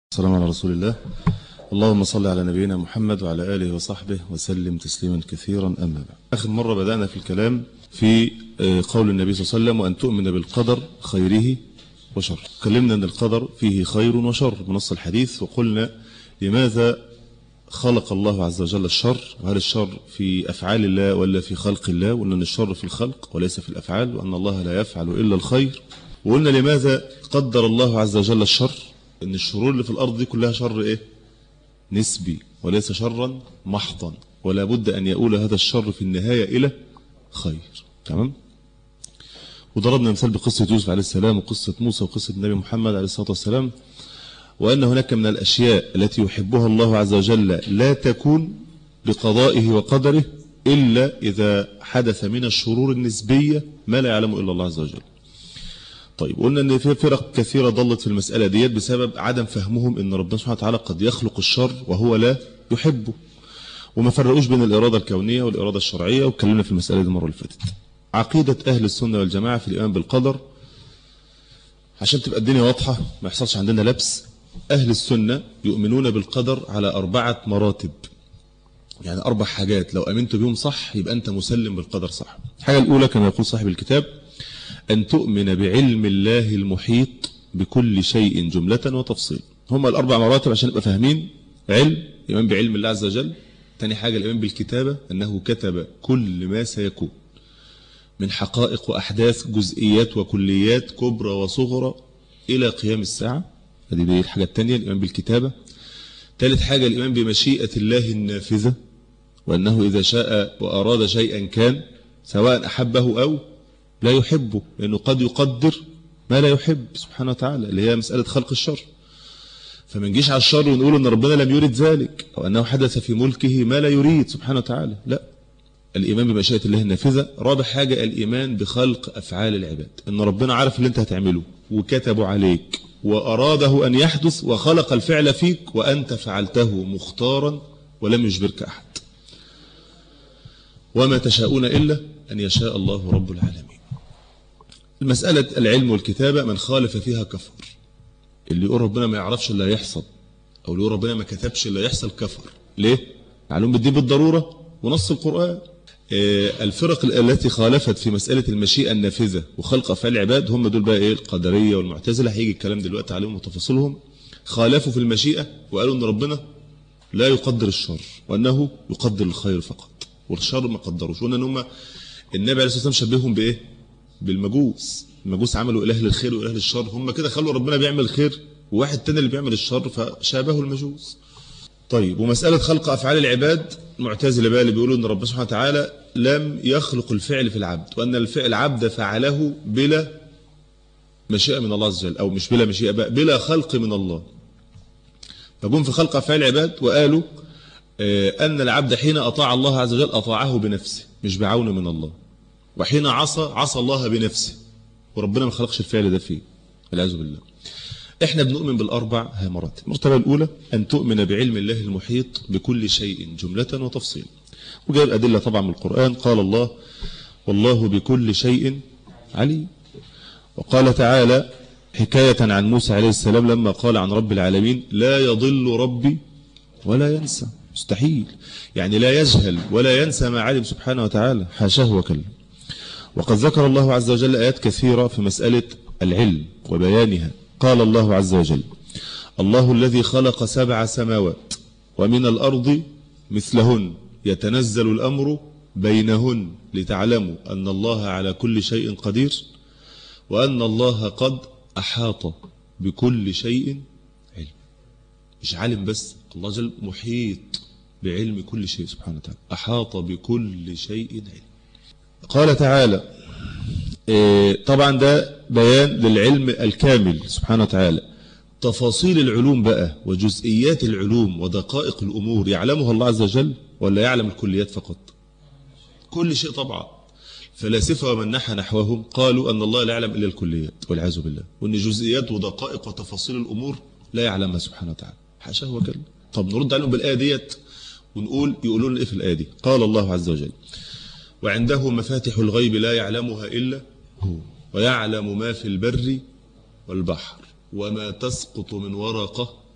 السلام على رسول الله اللهم صل على نبينا محمد وعلى آله وصحبه وسلم تسليما كثيرا أما بعد آخر مرة بدأنا في الكلام في قول النبي صلى الله عليه وسلم وأن تؤمن بالقدر خيره وشر تكلمنا أن القدر فيه خير وشر بنص الحديث وقلنا لماذا خلق الله عز وجل الشر وهل الشر في أفعال الله ولا في خلق الله وأن الشر في الخلق وليس في الأفعال وأن الله لا يفعل إلا الخير وقلنا لماذا قدر الله عز وجل الشر ان الشرور اللي في الارض دي كلها شر ايه نسبي وليس شرا محضا ولا بد ان يؤول هذا الشر في النهاية الى خير تمام وضربنا مثال بقصة يوسف عليه السلام وقصة موسى وقصة النبي محمد عليه الصلاة والسلام وأن هناك من الأشياء التي يحبها الله عز وجل لا تكون بقضائه وقدره إلا إذا حدث من الشرور النسبية ما لا يعلمه إلا الله عز وجل طيب قلنا ان في فرق كثيرة ضلت في المسألة ديت بسبب عدم فهمهم ان ربنا سبحانه وتعالى قد يخلق الشر وهو لا يحبه وما فرقوش بين الإرادة الكونية والإرادة الشرعية واتكلمنا في المسألة دي المرة اللي فاتت عقيدة أهل السنة والجماعة في الإيمان بالقدر عشان تبقى الدنيا واضحة ما يحصلش عندنا لبس أهل السنة يؤمنون بالقدر على أربعة مراتب يعني أربع حاجات لو أمنت بهم صح يبقى أنت مسلم بالقدر صح الحاجة الأولى كما يقول صاحب الكتاب أن تؤمن بعلم الله المحيط بكل شيء جملة وتفصيل هم الأربع مراتب عشان نبقى فاهمين علم إيمان بعلم الله عز وجل تاني حاجة الإيمان بالكتابة أنه كتب كل ما سيكون من حقائق وأحداث جزئيات وكليات كبرى وصغرى إلى قيام الساعة هذه دي الحاجة التانية الإيمان بالكتابة ثالث حاجة الإيمان بمشيئة الله النافذة وأنه إذا شاء وأراد شيئا كان سواء أحبه أو لا يحبه لأنه قد يقدر ما لا يحب سبحانه وتعالى اللي هي مسألة خلق الشر فما نجيش على الشر ونقول أن ربنا لم يرد ذلك أو أنه حدث في ملكه ما لا يريد سبحانه وتعالى لا الإيمان بمشيئة الله النافذة رابع حاجة الإيمان بخلق أفعال العباد أن ربنا عارف اللي أنت هتعمله وكتبه عليك وأراده أن يحدث وخلق الفعل فيك وأنت فعلته مختارا ولم يجبرك أحد وما تشاءون إلا أن يشاء الله رب العالمين المسألة العلم والكتابة من خالف فيها كفر اللي يقول ربنا ما يعرفش اللي هيحصل أو اللي يقول ربنا ما كتبش اللي هيحصل كفر ليه؟ معلوم بالدين بالضرورة ونص القرآن الفرق التي خالفت في مسألة المشيئة النافذة وخلق أفعال العباد هم دول بقى إيه القدرية والمعتزلة هيجي الكلام دلوقتي عليهم وتفاصيلهم خالفوا في المشيئة وقالوا أن ربنا لا يقدر الشر وأنه يقدر الخير فقط والشر ما قدروش وأن هم النبي عليه الصلاة والسلام شبههم بإيه بالمجوس المجوس عملوا إله للخير وإله للشر هم كده خلوا ربنا بيعمل الخير وواحد تاني اللي بيعمل الشر فشابهوا المجوس طيب ومسألة خلق أفعال العباد معتزلة بقى اللي بيقولوا أن ربنا سبحانه وتعالى لم يخلق الفعل في العبد وأن الفعل العبد فعله بلا مشيئة من الله عز وجل أو مش بلا مشيئة بقى بلا خلق من الله فجم في خلق أفعال العباد وقالوا أن العبد حين أطاع الله عز وجل أطاعه بنفسه مش بعون من الله وحين عصى عصى الله بنفسه وربنا ما خلقش الفعل ده فيه والعياذ بالله احنا بنؤمن بالاربع مراتب المرتبه الاولى ان تؤمن بعلم الله المحيط بكل شيء جمله وتفصيل وجاء الادله طبعا من القران قال الله والله بكل شيء عليم وقال تعالى حكايه عن موسى عليه السلام لما قال عن رب العالمين لا يضل ربي ولا ينسى مستحيل يعني لا يجهل ولا ينسى ما علم سبحانه وتعالى حاشاه وكلم وقد ذكر الله عز وجل آيات كثيرة في مسألة العلم وبيانها قال الله عز وجل الله الذي خلق سبع سماوات ومن الأرض مثلهن يتنزل الأمر بينهن لتعلموا أن الله على كل شيء قدير وأن الله قد أحاط بكل شيء علم مش عالم بس الله جل محيط بعلم كل شيء سبحانه وتعالى أحاط بكل شيء علم قال تعالى طبعا ده بيان للعلم الكامل سبحانه وتعالى تفاصيل العلوم بقى وجزئيات العلوم ودقائق الأمور يعلمها الله عز وجل ولا يعلم الكليات فقط كل شيء طبعا فلاسفة ومن نحى نحوهم قالوا أن الله لا يعلم إلا الكليات والعياذ بالله وأن جزئيات ودقائق وتفاصيل الأمور لا يعلمها سبحانه وتعالى حاشاه وكلا طب نرد عليهم بالآية ديت ونقول يقولون إيه في الآية دي قال الله عز وجل وعنده مفاتح الغيب لا يعلمها إلا هو ويعلم ما في البر والبحر وما تسقط من ورقة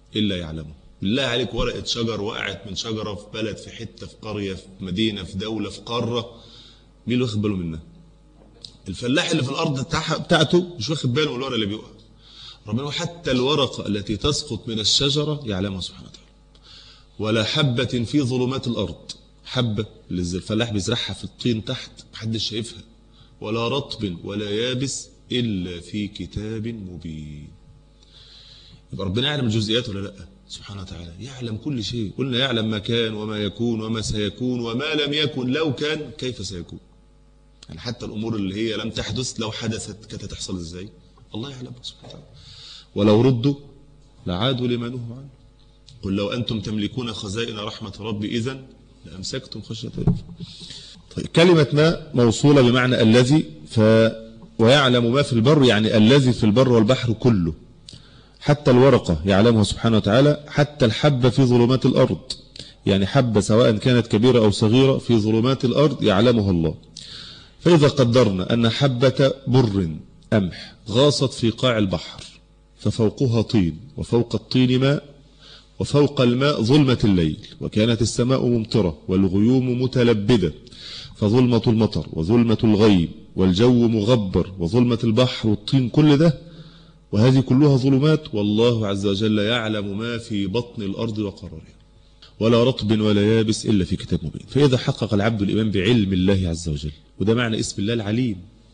إلا يعلمه بالله عليك ورقة شجر وقعت من شجرة في بلد في حتة في قرية في مدينة في دولة في قارة مين اللي واخد باله منها الفلاح اللي في الأرض بتاعها- بتاعته مش واخد باله من الورقة اللي بيقع ربنا حتى الورقة التي تسقط من الشجرة يعلمها سبحانه وتعالى ولا حبة في ظلمات الأرض حبة اللي الفلاح بيزرعها في الطين تحت محدش شايفها ولا رطب ولا يابس إلا في كتاب مبين يبقى ربنا يعلم الجزئيات ولا لا سبحانه وتعالى يعلم كل شيء قلنا يعلم ما كان وما يكون وما سيكون وما لم يكن لو كان كيف سيكون يعني حتى الأمور اللي هي لم تحدث لو حدثت كانت هتحصل ازاي الله يعلمها سبحانه وتعالى ولو ردوا لعادوا لما نهوا عنه قل لو أنتم تملكون خزائن رحمة ربي إذن لأمسكتم خشية الإثم طيب كلمة ما موصولة بمعنى الذي ف ويعلم ما في البر يعني الذي في البر والبحر كله حتى الورقة يعلمها سبحانه وتعالى حتى الحبة في ظلمات الأرض يعني حبة سواء كانت كبيرة أو صغيرة في ظلمات الأرض يعلمها الله فإذا قدرنا أن حبة بر أمح غاصت في قاع البحر ففوقها طين وفوق الطين ماء وفوق الماء ظلمة الليل وكانت السماء ممطرة والغيوم متلبدة فظلمة المطر وظلمة الغيم والجو مغبر وظلمة البحر والطين كل ده وهذه كلها ظلمات والله عز وجل يعلم ما في بطن الأرض وقرارها ولا رطب ولا يابس إلا في كتاب مبين فإذا حقق العبد الإيمان بعلم الله عز وجل وده معنى اسم الله العليم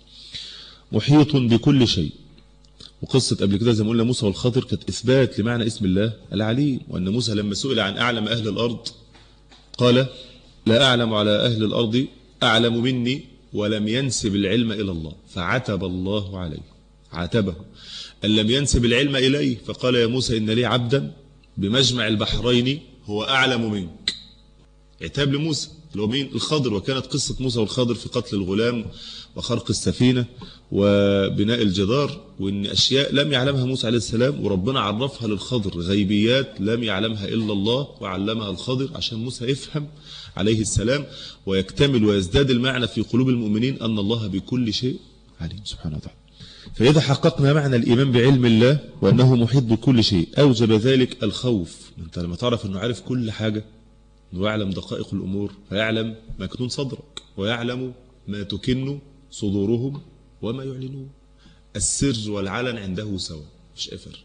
محيط بكل شيء وقصة قبل كده زي ما قلنا موسى والخضر كانت إثبات لمعنى اسم الله العليم وأن موسى لما سئل عن أعلم أهل الأرض قال لا أعلم على أهل الأرض أعلم مني ولم ينسب العلم إلى الله فعتب الله عليه عاتبه أن لم ينسب العلم إليه فقال يا موسى إن لي عبدا بمجمع البحرين هو أعلم منك عتاب لموسى اللي هو مين الخضر وكانت قصة موسى والخضر في قتل الغلام وخرق السفينة وبناء الجدار وإن أشياء لم يعلمها موسى عليه السلام وربنا عرفها للخضر غيبيات لم يعلمها إلا الله وعلمها الخضر عشان موسى يفهم عليه السلام ويكتمل ويزداد المعنى في قلوب المؤمنين أن الله بكل شيء عليم سبحانه وتعالى فإذا حققنا معنى الإيمان بعلم الله وأنه محيط بكل شيء أوجب ذلك الخوف أنت لما تعرف أنه عارف كل حاجة ويعلم دقائق الأمور فيعلم ما يكون صدرك ويعلم ما تكن صدورهم وما يعلنون السر والعلن عنده سواء مش أفر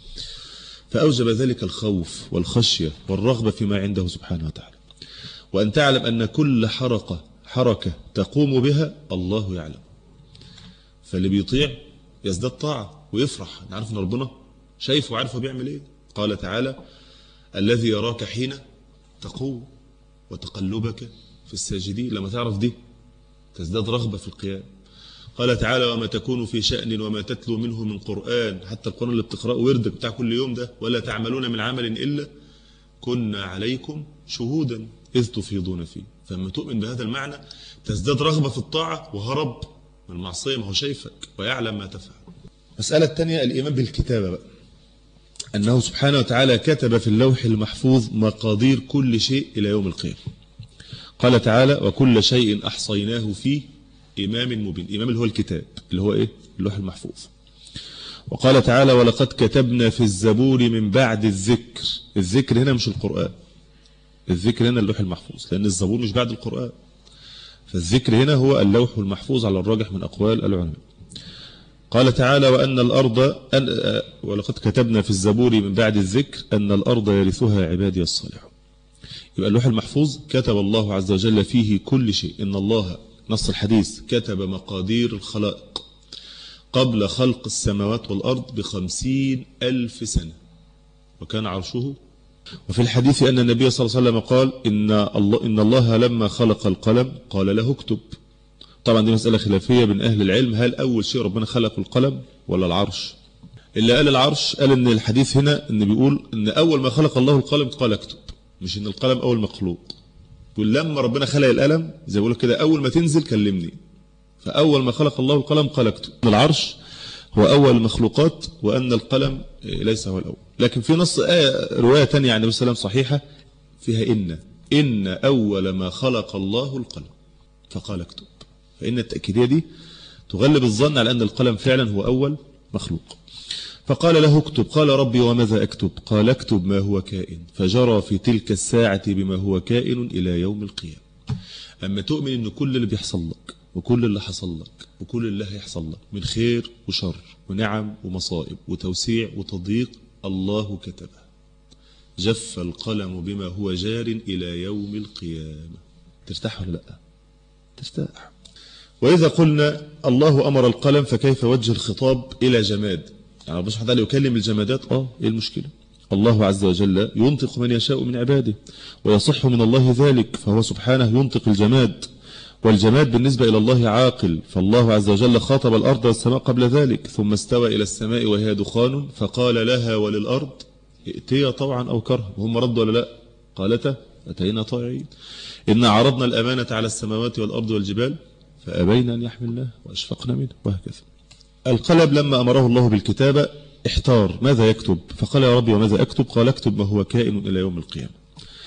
فأوجب ذلك الخوف والخشية والرغبة فيما عنده سبحانه وتعالى وأن تعلم أن كل حركة حركة تقوم بها الله يعلم فاللي بيطيع يزداد طاعة ويفرح نعرف أن ربنا شايفه وعارفه بيعمل إيه قال تعالى الذي يراك حين تقوم وتقلبك في الساجدين لما تعرف دي تزداد رغبة في القيام قال تعالى وما تكون في شأن وما تتلو منه من قرآن حتى القرآن اللي بتقرأه وردك بتاع كل يوم ده ولا تعملون من عمل إلا كنا عليكم شهودا إذ تفيضون فيه فلما تؤمن بهذا المعنى تزداد رغبة في الطاعة وهرب من المعصية ما هو شايفك ويعلم ما تفعل مسألة الثانية الإيمان بالكتابة بقى أنه سبحانه وتعالى كتب في اللوح المحفوظ مقادير كل شيء إلى يوم القيامة قال تعالى وكل شيء أحصيناه في إمام مبين إمام اللي هو الكتاب اللي هو إيه اللوح المحفوظ وقال تعالى ولقد كتبنا في الزبور من بعد الذكر الذكر هنا مش القرآن الذكر هنا اللوح المحفوظ لأن الزبور مش بعد القرآن فالذكر هنا هو اللوح المحفوظ على الراجح من أقوال العلماء قال تعالى وأن الأرض أن ولقد كتبنا في الزبور من بعد الذكر أن الأرض يرثها عبادي الصالحون يبقى اللوح المحفوظ كتب الله عز وجل فيه كل شيء إن الله نص الحديث كتب مقادير الخلائق قبل خلق السماوات والأرض بخمسين ألف سنة وكان عرشه وفي الحديث أن النبي صلى الله عليه وسلم قال إن الله, إن الله لما خلق القلم قال له اكتب طبعا دي مسألة خلافية بين أهل العلم هل أول شيء ربنا خلق القلم ولا العرش اللي قال العرش قال ان الحديث هنا ان بيقول ان أول ما خلق الله القلم قال اكتب مش ان القلم أول مخلوق بيقول لما ربنا خلق القلم زي بيقول كده أول ما تنزل كلمني فأول ما خلق الله القلم قال اكتب العرش هو أول المخلوقات وأن القلم ليس هو الأول لكن في نص آية رواية تانية عن النبي صلى الله عليه وسلم صحيحة فيها إن إن أول ما خلق الله القلم فقال اكتب فإن التأكيدية دي تغلب الظن على أن القلم فعلا هو أول مخلوق فقال له اكتب قال ربي وماذا أكتب قال اكتب ما هو كائن فجرى في تلك الساعة بما هو كائن إلى يوم القيامة أما تؤمن أن كل اللي بيحصل لك وكل اللي حصل لك وكل اللي هيحصل لك من خير وشر ونعم ومصائب وتوسيع وتضييق الله كتبه جف القلم بما هو جار إلى يوم القيامة ترتاح ولا لا ترتاح وإذا قلنا الله أمر القلم فكيف وجه الخطاب إلى جماد يعني ربنا سبحانه وتعالى يكلم الجمادات آه إيه المشكلة الله عز وجل ينطق من يشاء من عباده ويصح من الله ذلك فهو سبحانه ينطق الجماد والجماد بالنسبة إلى الله عاقل فالله عز وجل خاطب الأرض والسماء قبل ذلك ثم استوى إلى السماء وهي دخان فقال لها وللأرض ائتيا طوعا أو كرها وهم ردوا ولا لا قالتا أتينا طائعين إن عرضنا الأمانة على السماوات والأرض والجبال فأبين أن يحملناه وأشفقنا منه وهكذا القلب لما أمره الله بالكتابة احتار ماذا يكتب فقال يا ربي وماذا أكتب قال اكتب ما هو كائن إلى يوم القيامة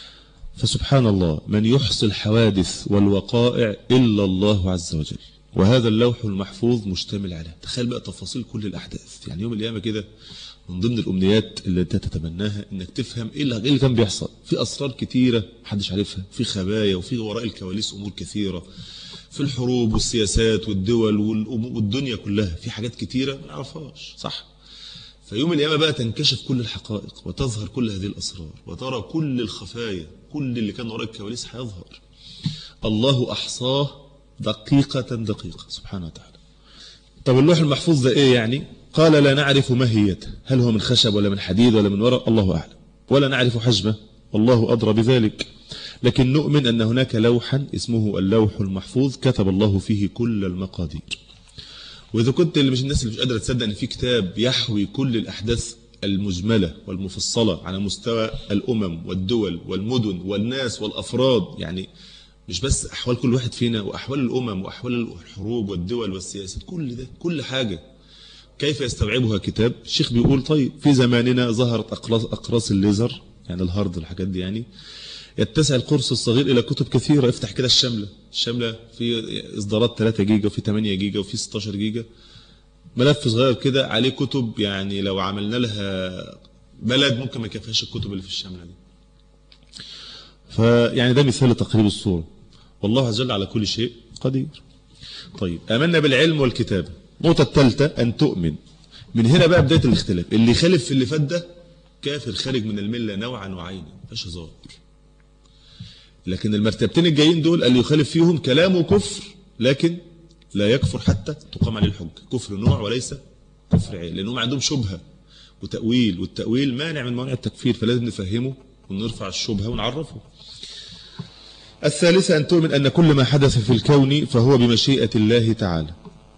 فسبحان الله من يحصي الحوادث والوقائع إلا الله عز وجل وهذا اللوح المحفوظ مشتمل عليه تخيل بقى تفاصيل كل الأحداث يعني يوم القيامة كده من ضمن الأمنيات اللي أنت تتمناها إنك تفهم إيه اللي, إيه اللي كان بيحصل في أسرار كتيرة محدش عارفها في خبايا وفي وراء الكواليس أمور كثيرة في الحروب والسياسات والدول والدنيا كلها في حاجات كتيرة ما نعرفهاش صح فيوم القيامة بقى تنكشف كل الحقائق وتظهر كل هذه الأسرار وترى كل الخفايا كل اللي كان وراء الكواليس هيظهر الله أحصاه دقيقة دقيقة سبحانه وتعالى طب اللوح المحفوظ ده إيه يعني قال لا نعرف ماهيته هل هو من خشب ولا من حديد ولا من ورق الله أعلم ولا نعرف حجمه والله أدرى بذلك لكن نؤمن أن هناك لوحا اسمه اللوح المحفوظ كتب الله فيه كل المقادير وإذا كنت اللي مش الناس اللي مش قادرة تصدق أن في كتاب يحوي كل الأحداث المجملة والمفصلة على مستوى الأمم والدول والمدن والناس والأفراد يعني مش بس أحوال كل واحد فينا وأحوال الأمم وأحوال الحروب والدول والسياسات كل ده كل حاجة كيف يستوعبها كتاب الشيخ بيقول طيب في زماننا ظهرت أقراص, أقراص الليزر يعني الهارد والحاجات دي يعني يتسع القرص الصغير إلى كتب كثيرة افتح كده الشاملة الشاملة في إصدارات 3 جيجا وفي 8 جيجا وفي 16 جيجا ملف صغير كده عليه كتب يعني لو عملنا لها بلد ممكن ما يكفيهاش الكتب اللي في الشاملة دي فيعني ده مثال لتقريب الصورة والله عز وجل على كل شيء قدير طيب آمنا بالعلم والكتابة النقطة الثالثة أن تؤمن من هنا بقى بداية الاختلاف اللي خالف في اللي فات ده كافر خارج من الملة نوعا وعينا فاش هزار لكن المرتبتين الجايين دول اللي يخالف فيهم كلامه كفر لكن لا يكفر حتى تقام عليه الحجة كفر نوع وليس كفر عين لأنهم عندهم شبهة وتأويل والتأويل مانع من موانع التكفير فلازم نفهمه ونرفع الشبهة ونعرفه الثالثة أن تؤمن أن كل ما حدث في الكون فهو بمشيئة الله تعالى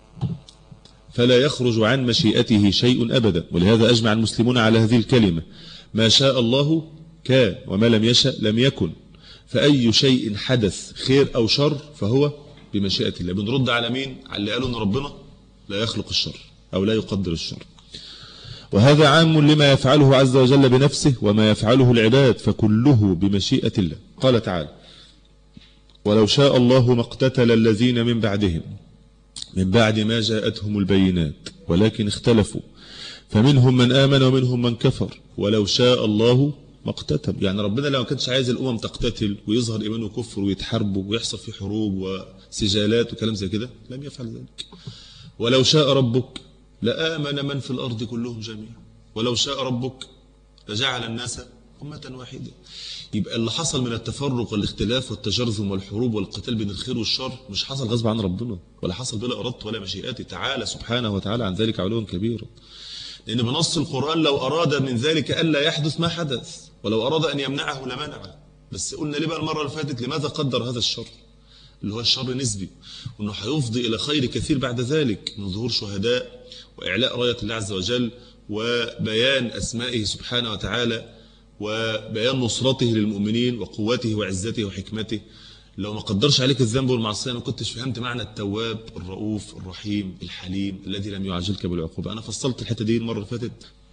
فلا يخرج عن مشيئته شيء أبدا ولهذا أجمع المسلمون على هذه الكلمة ما شاء الله كان وما لم يشأ لم يكن فأي شيء حدث خير أو شر فهو بمشيئة الله بنرد على مين على اللي قالوا أن ربنا لا يخلق الشر أو لا يقدر الشر وهذا عام لما يفعله عز وجل بنفسه وما يفعله العباد فكله بمشيئة الله قال تعالى ولو شاء الله ما اقتتل الذين من بعدهم من بعد ما جاءتهم البينات ولكن اختلفوا فمنهم من آمن ومنهم من كفر ولو شاء الله ما اقتتل يعني ربنا لو ما كانش عايز الأمم تقتتل ويظهر إيمانه كفر ويتحاربوا ويحصل في حروب وسجالات وكلام زي كده لم يفعل ذلك ولو شاء ربك لآمن من في الأرض كلهم جميعا ولو شاء ربك لجعل الناس أمة واحدة يبقى اللي حصل من التفرق والاختلاف والتجرذم والحروب والقتال بين الخير والشر مش حصل غصب عن ربنا ولا حصل بلا إرادته ولا مشيئته تعالى سبحانه وتعالى عن ذلك علوا كبيرا لأن بنص القرآن لو أراد من ذلك ألا يحدث ما حدث ولو أراد أن يمنعه لمنعه بس قلنا ليه بقى المرة اللي فاتت لماذا قدر هذا الشر اللي هو الشر نسبي وأنه هيفضي إلى خير كثير بعد ذلك من ظهور شهداء وإعلاء راية الله عز وجل وبيان أسمائه سبحانه وتعالى وبيان نصرته للمؤمنين وقوته وعزته وحكمته لو ما قدرش عليك الذنب والمعصية ما كنتش فهمت معنى التواب الرؤوف الرحيم الحليم الذي لم يعجلك بالعقوبة أنا فصلت الحتة دي المرة اللي فاتت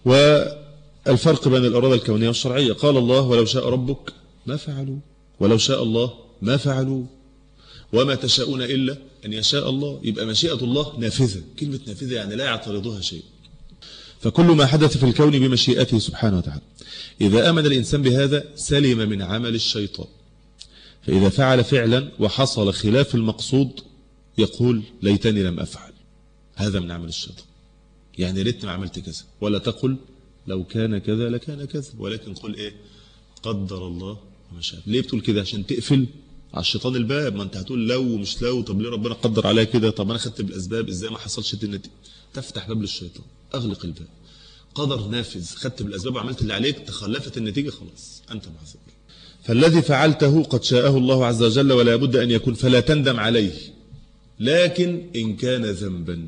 والفرق بين الإرادة الكونية والشرعية قال الله ولو شاء ربك ما فعلوا ولو شاء الله ما فعلوا وما تشاءون إلا أن يشاء الله يبقى مشيئة الله نافذة كلمة نافذة يعني لا يعترضها شيء فكل ما حدث في الكون بمشيئته سبحانه وتعالى إذا أمن الإنسان بهذا سلم من عمل الشيطان فإذا فعل فعلا وحصل خلاف المقصود يقول ليتني لم أفعل هذا من عمل الشيطان يعني ريت ما عملت كذا ولا تقل لو كان كذا لكان كذا ولكن قل إيه قدر الله وما شاء ليه بتقول كده عشان تقفل على الشيطان الباب ما انت هتقول لو ومش لو طب ليه ربنا قدر عليا كده طب انا خدت بالاسباب ازاي ما حصلش دي النتيجه تفتح باب للشيطان اغلق الباب قدر نافذ خدت بالاسباب وعملت اللي عليك تخلفت النتيجه خلاص انت معذور فالذي فعلته قد شاءه الله عز وجل ولا بد ان يكون فلا تندم عليه لكن ان كان ذنبا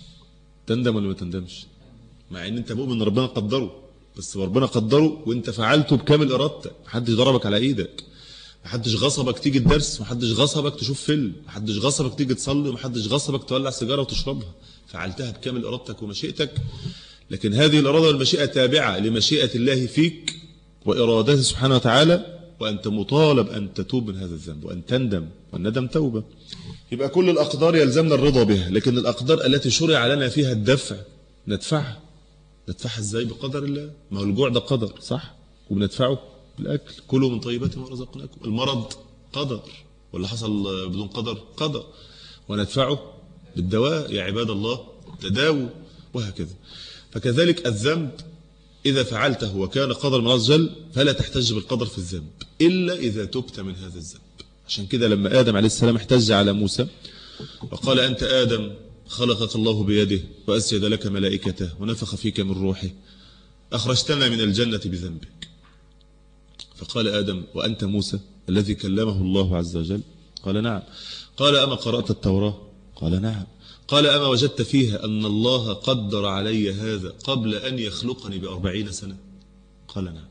تندم ولا ما تندمش مع ان انت مؤمن ان ربنا قدره بس ربنا قدره وانت فعلته بكامل ارادتك محدش ضربك على ايدك محدش غصبك تيجي الدرس محدش غصبك تشوف فيلم محدش غصبك تيجي تصلي محدش غصبك تولع سيجاره وتشربها فعلتها بكامل ارادتك ومشيئتك لكن هذه الاراده والمشيئه تابعه لمشيئه الله فيك وارادته سبحانه وتعالى وانت مطالب ان تتوب من هذا الذنب وان تندم والندم توبه يبقى كل الاقدار يلزمنا الرضا بها لكن الاقدار التي شرع لنا فيها الدفع ندفعها ندفعها ازاي بقدر الله ما هو الجوع ده قدر صح وبندفعه بالاكل كلوا من طيبات ما رزقناكم المرض قدر واللي حصل بدون قدر قدر وندفعه بالدواء يا عباد الله تداووا وهكذا فكذلك الذنب إذا فعلته وكان قدر من الله عز وجل فلا تحتج بالقدر في الذنب إلا إذا تبت من هذا الذنب عشان كده لما آدم عليه السلام احتج على موسى وقال أنت آدم خلقك الله بيده وأسجد لك ملائكته ونفخ فيك من روحه أخرجتنا من الجنة بذنبك فقال آدم وأنت موسى الذي كلمه الله عز وجل قال نعم قال أما قرأت التوراة قال نعم قال أما وجدت فيها أن الله قدر علي هذا قبل أن يخلقني بأربعين سنة قال نعم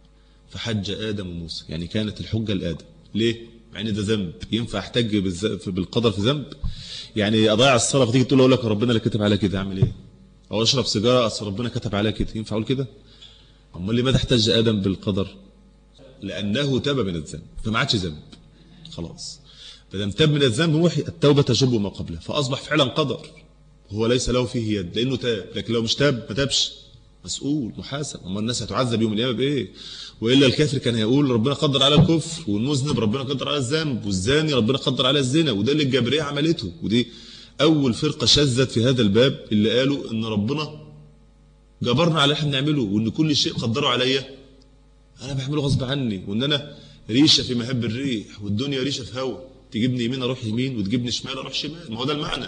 فحج آدم وموسى يعني كانت الحجة لآدم ليه؟ مع ان ده ذنب ينفع احتج بالقدر في ذنب يعني اضيع الصلاه فتيجي تقول له لك ربنا اللي كتب عليا كده اعمل ايه او اشرب سيجاره اصل ربنا كتب عليا كده ينفع اقول كده امال لماذا احتج ادم بالقدر لانه تاب من الذنب فما عادش ذنب خلاص فدام تاب من الذنب موحي التوبه تجب ما قبله فاصبح فعلا قدر هو ليس له فيه يد لانه تاب لكن لو مش تاب ما تابش مسؤول محاسب اما الناس هتعذب يوم القيامه بايه والا الكافر كان هيقول ربنا قدر على الكفر والمذنب ربنا قدر على الذنب والزاني ربنا قدر على الزنا وده اللي الجبريه عملته ودي اول فرقه شذت في هذا الباب اللي قالوا ان ربنا جبرنا على اللي احنا بنعمله وان كل شيء قدره عليا انا بعمله غصب عني وان انا ريشه في مهب الريح والدنيا ريشه في هوا تجيبني يمين اروح يمين وتجيبني شمال اروح شمال ما هو ده المعنى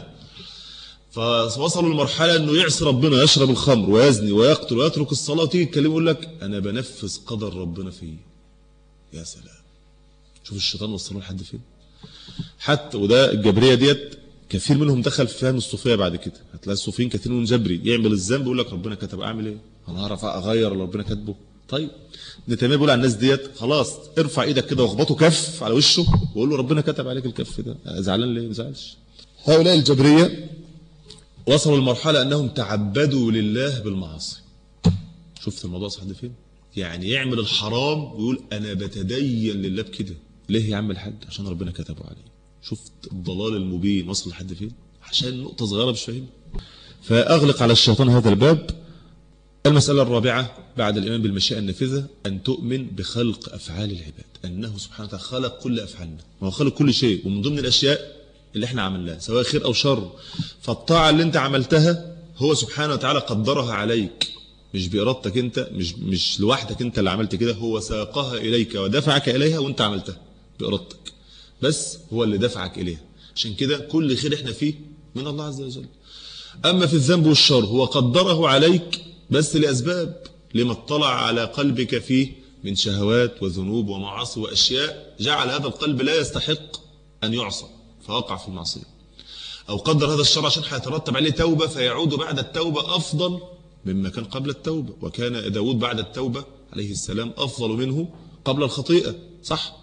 فوصلوا لمرحلة انه يعصي ربنا يشرب الخمر ويزني ويقتل ويترك الصلاة وتيجي تكلمه يقول لك انا بنفذ قدر ربنا فيه يا سلام شوف الشيطان وصله لحد فين حتى وده الجبرية ديت كثير منهم دخل في فهم الصوفية بعد كده هتلاقي الصوفيين كثير منهم جبري يعمل الذنب يقول لك ربنا كتب اعمل ايه انا هعرف اغير اللي ربنا كاتبه طيب ابن تيميه بيقول على الناس ديت خلاص ارفع ايدك كده واخبطه كف على وشه وقول له ربنا كتب عليك الكف ده زعلان ليه ما زعلش هؤلاء الجبريه وصلوا لمرحلة أنهم تعبدوا لله بالمعاصي شفت الموضوع صح ده فين يعني يعمل الحرام ويقول أنا بتدين لله بكده ليه يا عم الحاج عشان ربنا كتبه عليه شفت الضلال المبين وصل لحد فين عشان نقطة صغيرة مش فاهم فأغلق على الشيطان هذا الباب المسألة الرابعة بعد الإيمان بالمشيئة النافذة أن تؤمن بخلق أفعال العباد أنه سبحانه وتعالى خلق كل أفعالنا وهو خلق كل شيء ومن ضمن الأشياء اللي احنا عملناها سواء خير أو شر فالطاعة اللي انت عملتها هو سبحانه وتعالى قدرها عليك مش بإرادتك انت مش مش لوحدك انت اللي عملت كده هو ساقها إليك ودفعك إليها وانت عملتها بإرادتك بس هو اللي دفعك إليها عشان كده كل خير احنا فيه من الله عز وجل أما في الذنب والشر هو قدره عليك بس لأسباب لما اطلع على قلبك فيه من شهوات وذنوب ومعاصي وأشياء جعل هذا القلب لا يستحق أن يعصى فوقع في المعصية أو قدر هذا الشر عشان هيترتب عليه توبة فيعود بعد التوبة أفضل مما كان قبل التوبة وكان داود بعد التوبة عليه السلام أفضل منه قبل الخطيئة صح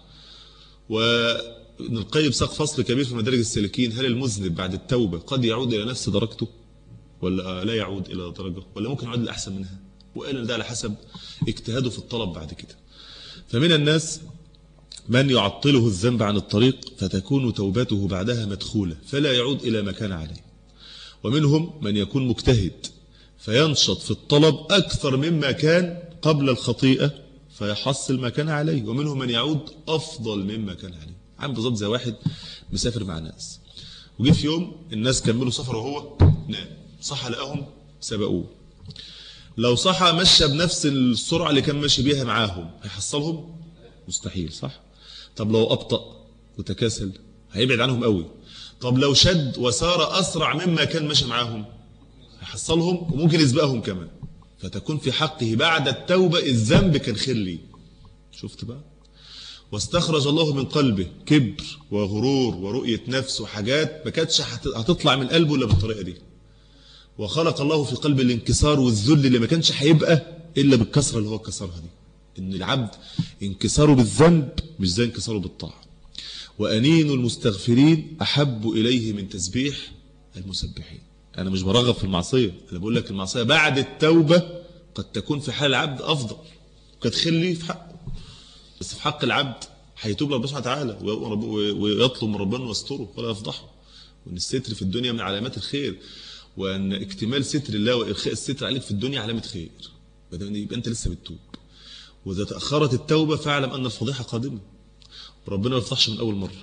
وابن القيم ساق فصل كبير في مدارج السالكين هل المذنب بعد التوبة قد يعود إلى نفس درجته ولا لا يعود إلى درجة ولا ممكن يعود لأحسن منها وقال ان ده على حسب اجتهاده في الطلب بعد كده فمن الناس من يعطله الذنب عن الطريق فتكون توبته بعدها مدخولة فلا يعود إلى ما كان عليه ومنهم من يكون مجتهد فينشط في الطلب أكثر مما كان قبل الخطيئة فيحصل ما كان عليه ومنهم من يعود أفضل مما كان عليه عم بالظبط زي واحد مسافر مع ناس وجي في يوم الناس كملوا سفر وهو نام صحى لقاهم سبقوه لو صحى مشى بنفس السرعة اللي كان ماشي بيها معاهم هيحصلهم مستحيل صح طب لو أبطأ وتكاسل هيبعد عنهم قوي طب لو شد وسار أسرع مما كان ماشي معاهم هيحصلهم وممكن يسبقهم كمان فتكون في حقه بعد التوبة الذنب كان خير ليه شفت بقى واستخرج الله من قلبه كبر وغرور ورؤية نفس وحاجات ما كانتش هتطلع من قلبه إلا بالطريقة دي وخلق الله في قلب الانكسار والذل اللي ما كانش هيبقى إلا بالكسرة اللي هو كسرها دي إن العبد انكساره بالذنب مش زي انكساره بالطاعة وأنين المستغفرين أحب إليه من تسبيح المسبحين أنا مش برغب في المعصية أنا بقول لك المعصية بعد التوبة قد تكون في حال العبد أفضل قد خلي في حقه بس في حق العبد هيتوب لربنا سبحانه وتعالى ويطلب من ربنا ويستره ولا يفضحه وان الستر في الدنيا من علامات الخير وان اكتمال ستر الله وارخاء الستر عليك في الدنيا علامه خير يبقى انت لسه بتتوب واذا تاخرت التوبه فاعلم ان الفضيحه قادمه ربنا ما يفضحش من اول مره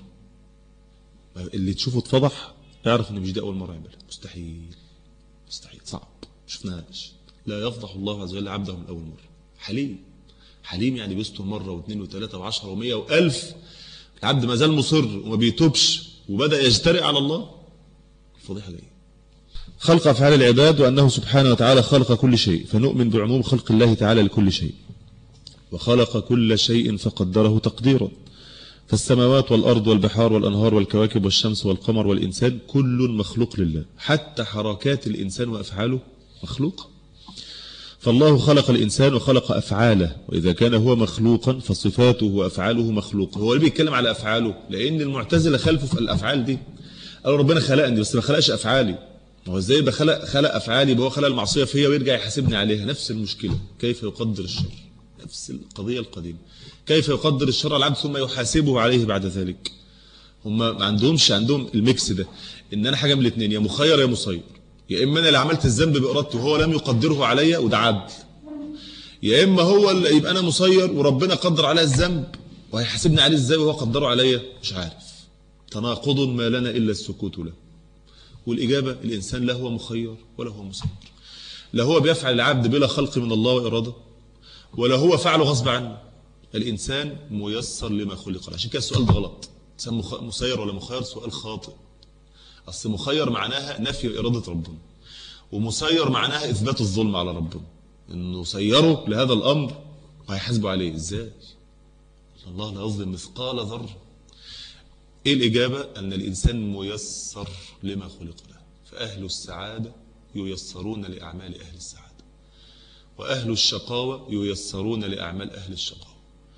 اللي تشوفه اتفضح اعرف ان مش دي اول مره يعملها مستحيل مستحيل صعب شفناهاش لا يفضح الله عز وجل عبده من اول مره حليم حليم يعني بيستر مرة واثنين وثلاثة وعشرة ومية وألف العبد ما زال مصر وما بيتوبش وبدأ يجترئ على الله الفضيحة جاية خلق أفعال العباد وأنه سبحانه وتعالى خلق كل شيء فنؤمن بعموم خلق الله تعالى لكل شيء وخلق كل شيء فقدره تقديرا فالسماوات والأرض والبحار والأنهار والكواكب والشمس والقمر والإنسان كل مخلوق لله حتى حركات الإنسان وأفعاله مخلوقة فالله خلق الإنسان وخلق أفعاله وإذا كان هو مخلوقا فصفاته وأفعاله مخلوقة هو اللي بيتكلم على أفعاله لأن المعتزلة خلفوا في الأفعال دي قالوا ربنا خلقني بس ما خلقش أفعالي هو ازاي بخلق خلق أفعالي هو خلق المعصية فيا ويرجع يحاسبني عليها نفس المشكلة كيف يقدر الشر نفس القضية القديمة كيف يقدر الشر على العبد ثم يحاسبه عليه بعد ذلك هم ما عندهمش عندهم الميكس ده ان انا حاجه من الاثنين يا مخير يا مسير يا إما أنا اللي عملت الذنب بإرادتي وهو لم يقدره عليا وده عدل يا إما هو اللي يبقى أنا مسير وربنا قدر عليا الذنب وهيحاسبني عليه إزاي وهو قدره عليا مش عارف تناقض ما لنا إلا السكوت له والإجابة الإنسان لا هو مخير ولا هو مسير لا هو بيفعل العبد بلا خلق من الله وإرادة ولا هو فعله غصب عنه الإنسان ميسر لما خلق له عشان كده السؤال ده غلط إنسان مسير ولا مخير سؤال خاطئ أصل مخير معناها نفي إرادة ربنا ومسير معناها إثبات الظلم على ربنا إنه سيره لهذا الأمر وهيحاسبه عليه إزاي الله لا يظلم مثقال ذرة إيه الإجابة أن الإنسان ميسر لما خلق له فأهل السعادة ييسرون لأعمال أهل السعادة وأهل الشقاوة ييسرون لأعمال أهل الشقاوة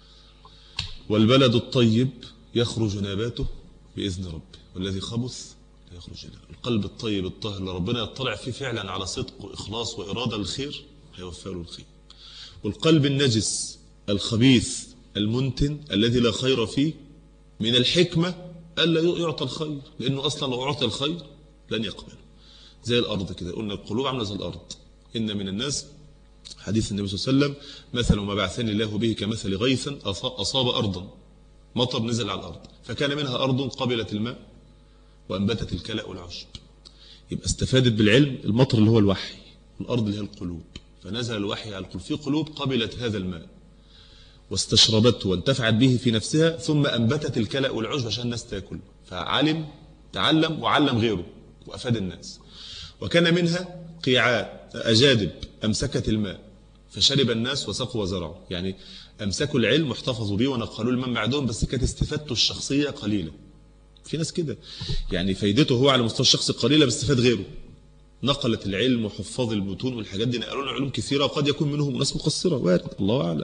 والبلد الطيب يخرج نباته بإذن ربه والذي خبث يخرج إلى القلب الطيب الطاهر اللي ربنا يطلع فيه فعلا على صدق وإخلاص وإرادة للخير هيوفى له الخير والقلب النجس الخبيث المنتن الذي لا خير فيه من الحكمة ألا يعطى الخير لأنه أصلا لو أعطى الخير لن يقبله زي الأرض كده قلنا القلوب عاملة زي الأرض إن من الناس حديث النبي صلى الله عليه وسلم مثل ما بعثني الله به كمثل غيث أصاب أرضا مطر نزل على الأرض فكان منها أرض قبلت الماء وأنبتت الكلأ والعشب يبقى استفادت بالعلم المطر اللي هو الوحي والأرض اللي هي القلوب فنزل الوحي على القلوب في قلوب قبلت هذا الماء واستشربته وانتفعت به في نفسها ثم أنبتت الكلأ والعشب عشان الناس تاكل فعلم تعلم وعلم غيره وأفاد الناس وكان منها قيعات أجادب أمسكت الماء فشرب الناس وسقوا وزرعوا يعني أمسكوا العلم واحتفظوا به ونقلوا الماء بعدهم بس كانت استفادته الشخصية قليلة في ناس كده يعني فايدته هو على مستوى الشخص قليلة بس استفاد غيره نقلت العلم وحفاظ المتون والحاجات دي نقلوا لنا علوم كثيرة وقد يكون منهم ناس مقصرة وارد الله أعلم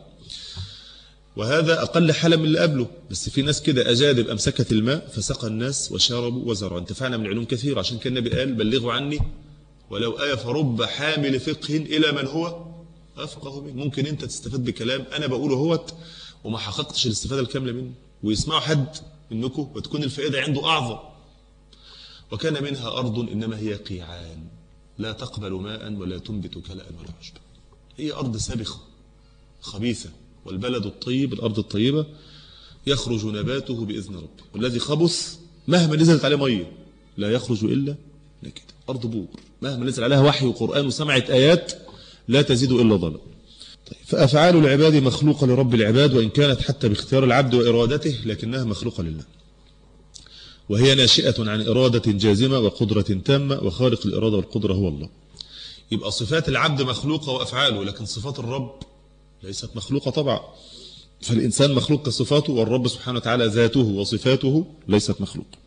وهذا أقل حالة من اللي قبله بس في ناس كده أجادب أمسكت الماء فسقى الناس وشربوا وزرعوا انتفعنا من علوم كثيرة عشان كان النبي قال بلغوا عني ولو آية فرب حامل فقه إلى من هو أفقه منه ممكن أنت تستفاد بكلام أنا بقوله هوت وما حققتش الاستفادة الكاملة منه ويسمعوا حد منكم وتكون الفائدة عنده أعظم وكان منها أرض إنما هي قيعان لا تقبل ماء ولا تنبت كلاء ولا عشبا هي أرض سابخة خبيثة والبلد الطيب الأرض الطيبة يخرج نباته بإذن ربه والذي خبث مهما نزلت عليه مية لا يخرج إلا نكد أرض بور مهما نزل عليها وحي وقرآن وسمعت آيات لا تزيد إلا ضلال طيب فأفعال العباد مخلوقة لرب العباد وإن كانت حتى باختيار العبد وإرادته لكنها مخلوقة لله وهي ناشئة عن إرادة جازمة وقدرة تامة وخالق الإرادة والقدرة هو الله يبقى صفات العبد مخلوقة وأفعاله لكن صفات الرب ليست مخلوقة طبعا فالإنسان مخلوق كصفاته والرب سبحانه وتعالى ذاته وصفاته ليست مخلوقة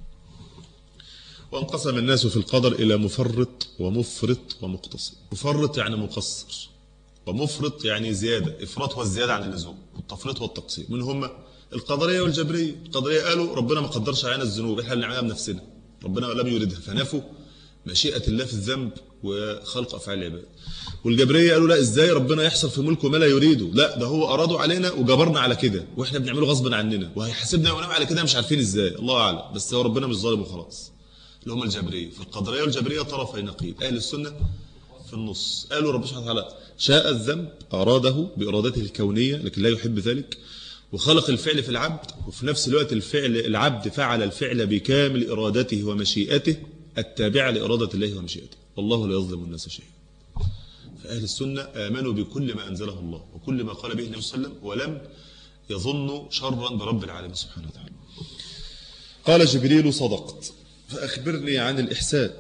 وانقسم الناس في القدر إلى مفرط ومفرط ومقتصر مفرط يعني مقصر ومفرط يعني زيادة إفراط هو الزيادة عن اللزوم والتفريط هو التقصير من هم القدرية والجبرية القدرية قالوا ربنا ما قدرش علينا الذنوب احنا اللي نعملها بنفسنا ربنا لم يردها فنفوا مشيئة الله في الذنب وخلق أفعال العباد والجبرية قالوا لا ازاي ربنا يحصل في ملكه ما لا يريده لا ده هو أراده علينا وجبرنا على كده واحنا بنعمله غصبا عننا وهيحاسبنا ونعمل على كده مش عارفين ازاي الله أعلم بس هو ربنا مش ظالم وخلاص اللي هم الجبرية فالقدرية والجبرية طرفي نقيض أهل السنة في النص قالوا رب سبحانه وتعالى شاء الذنب أراده بإرادته الكونية لكن لا يحب ذلك وخلق الفعل في العبد وفي نفس الوقت الفعل العبد فعل الفعل بكامل إرادته ومشيئته التابعة لإرادة الله ومشيئته والله لا يظلم الناس شيئا فأهل السنة آمنوا بكل ما أنزله الله وكل ما قال به النبي صلى الله عليه وسلم ولم يظنوا شرا برب العالمين سبحانه وتعالى قال جبريل صدقت فأخبرني عن الإحسان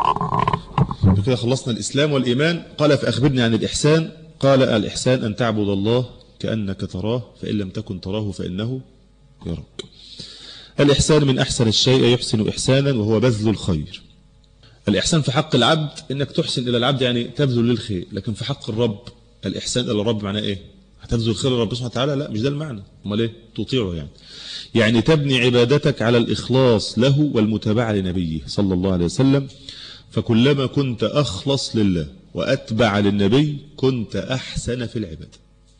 بكده خلصنا الإسلام والإيمان قال فأخبرني عن الإحسان قال الإحسان أن تعبد الله كأنك تراه فإن لم تكن تراه فإنه يراك الإحسان من أحسن الشيء يحسن إحسانا وهو بذل الخير الإحسان في حق العبد إنك تحسن إلى العبد يعني تبذل للخير لكن في حق الرب الإحسان إلى الرب معناه إيه هتبذل خير الرب سبحانه وتعالى لا مش ده المعنى امال ايه تطيعه يعني يعني تبني عبادتك على الإخلاص له والمتابعة لنبيه صلى الله عليه وسلم فكلما كنت أخلص لله وأتبع للنبي كنت أحسن في العبادة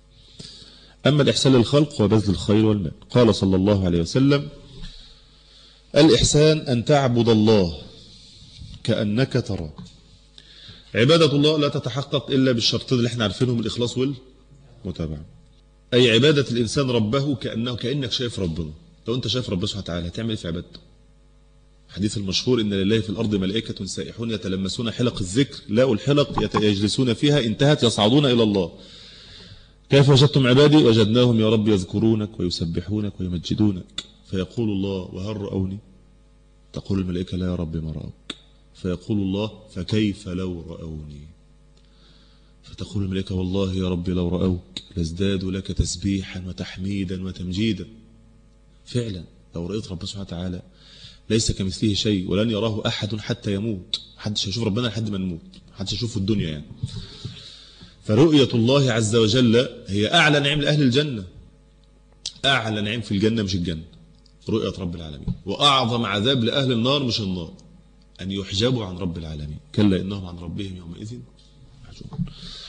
أما الإحسان للخلق وبذل الخير والمال قال صلى الله عليه وسلم الإحسان أن تعبد الله كأنك تراه عبادة الله لا تتحقق إلا بالشرطين اللي احنا عارفينهم الإخلاص والمتابعة أي عبادة الإنسان ربه كأنه كأنك شايف ربنا لو أنت شايف ربنا سبحانه وتعالى هتعمل في عبادته حديث المشهور إن لله في الأرض ملائكة سائحون يتلمسون حلق الذكر لاقوا الحلق يجلسون فيها انتهت يصعدون إلى الله كيف وجدتم عبادي وجدناهم يا رب يذكرونك ويسبحونك ويمجدونك فيقول الله وهل رأوني تقول الملائكة لا يا رب ما رأوك فيقول الله فكيف لو رأوني فتقول الملائكة والله يا رب لو رأوك لازدادوا لك تسبيحا وتحميدا وتمجيدا فعلا لو رأيت رب سبحانه وتعالى ليس كمثله شيء ولن يراه أحد حتى يموت محدش هيشوف ربنا لحد ما نموت محدش هيشوف الدنيا يعني فرؤية الله عز وجل هي أعلى نعيم لأهل الجنة أعلى نعيم في الجنة مش الجنة رؤية رب العالمين وأعظم عذاب لأهل النار مش النار أن يحجبوا عن رب العالمين كلا إنهم عن ربهم يومئذ محجوبون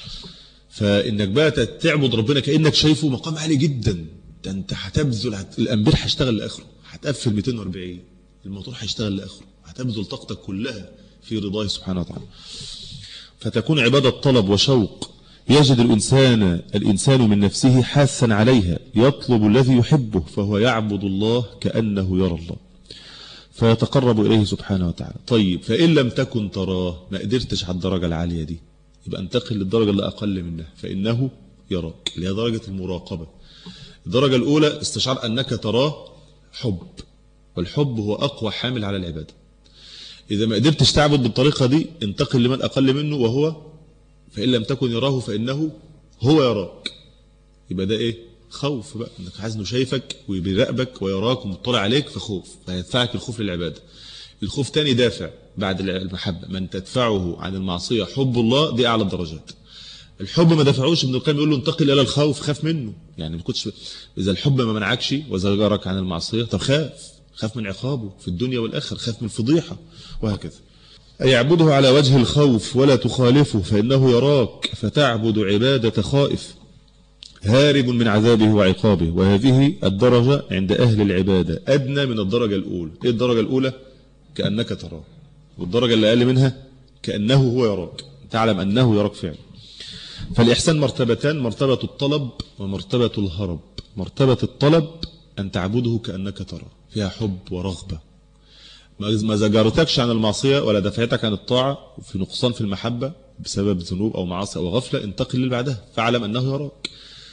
فإنك بقى تعبد ربنا كأنك شايفه مقام عالي جدا ده أنت هتبذل هت... الأنبير هيشتغل لآخره هتقفل 240 الموتور هيشتغل لآخره هتبذل طاقتك كلها في رضاه سبحانه وتعالى فتكون عبادة طلب وشوق يجد الإنسان الإنسان من نفسه حاسا عليها يطلب الذي يحبه فهو يعبد الله كأنه يرى الله فيتقرب إليه سبحانه وتعالى طيب فإن لم تكن تراه ما قدرتش على الدرجة العالية دي يبقى انتقل للدرجة اللي أقل منها فإنه يراك اللي هي درجة المراقبة الدرجة الأولى استشعار أنك تراه حب والحب هو أقوى حامل على العبادة إذا ما قدرتش تعبد بالطريقة دي انتقل لمن أقل منه وهو فإن لم تكن يراه فإنه هو يراك يبقى ده إيه خوف بقى انك عايز انه شايفك وبيراقبك ويراك ومطلع عليك فخوف فيدفعك الخوف للعبادة الخوف تاني دافع بعد المحبة من تدفعه عن المعصية حب الله دي أعلى الدرجات الحب ما دفعوش ابن القيم يقول له انتقل إلى الخوف خاف منه يعني ما كنتش إذا الحب ما منعكش وزجرك عن المعصية طب خاف خاف من عقابه في الدنيا والآخر خاف من الفضيحة وهكذا يعبده على وجه الخوف ولا تخالفه فإنه يراك فتعبد عبادة خائف هارب من عذابه وعقابه وهذه الدرجة عند أهل العبادة أدنى من الدرجة الأولى إيه الدرجة الأولى كأنك تراه والدرجة اللي أقل منها كأنه هو يراك تعلم أنه يراك فعلا فالإحسان مرتبتان مرتبة الطلب ومرتبة الهرب مرتبة الطلب أن تعبده كأنك ترى فيها حب ورغبة ما زجرتكش عن المعصية ولا دفعتك عن الطاعة وفي نقصان في المحبة بسبب ذنوب أو معاصي أو غفلة انتقل اللي بعدها فاعلم أنه يراك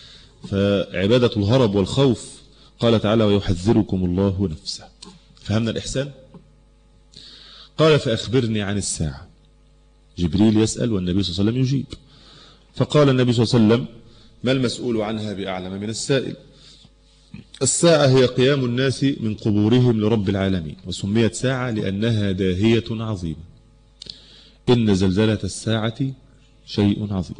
فعبادة الهرب والخوف قال تعالى ويحذركم الله نفسه فهمنا الإحسان قال فأخبرني عن الساعة جبريل يسأل والنبي صلى الله عليه وسلم يجيب فقال النبي صلى الله عليه وسلم ما المسؤول عنها بأعلم من السائل الساعة هي قيام الناس من قبورهم لرب العالمين وسميت ساعة لأنها داهية عظيمة إن زلزلة الساعة شيء عظيم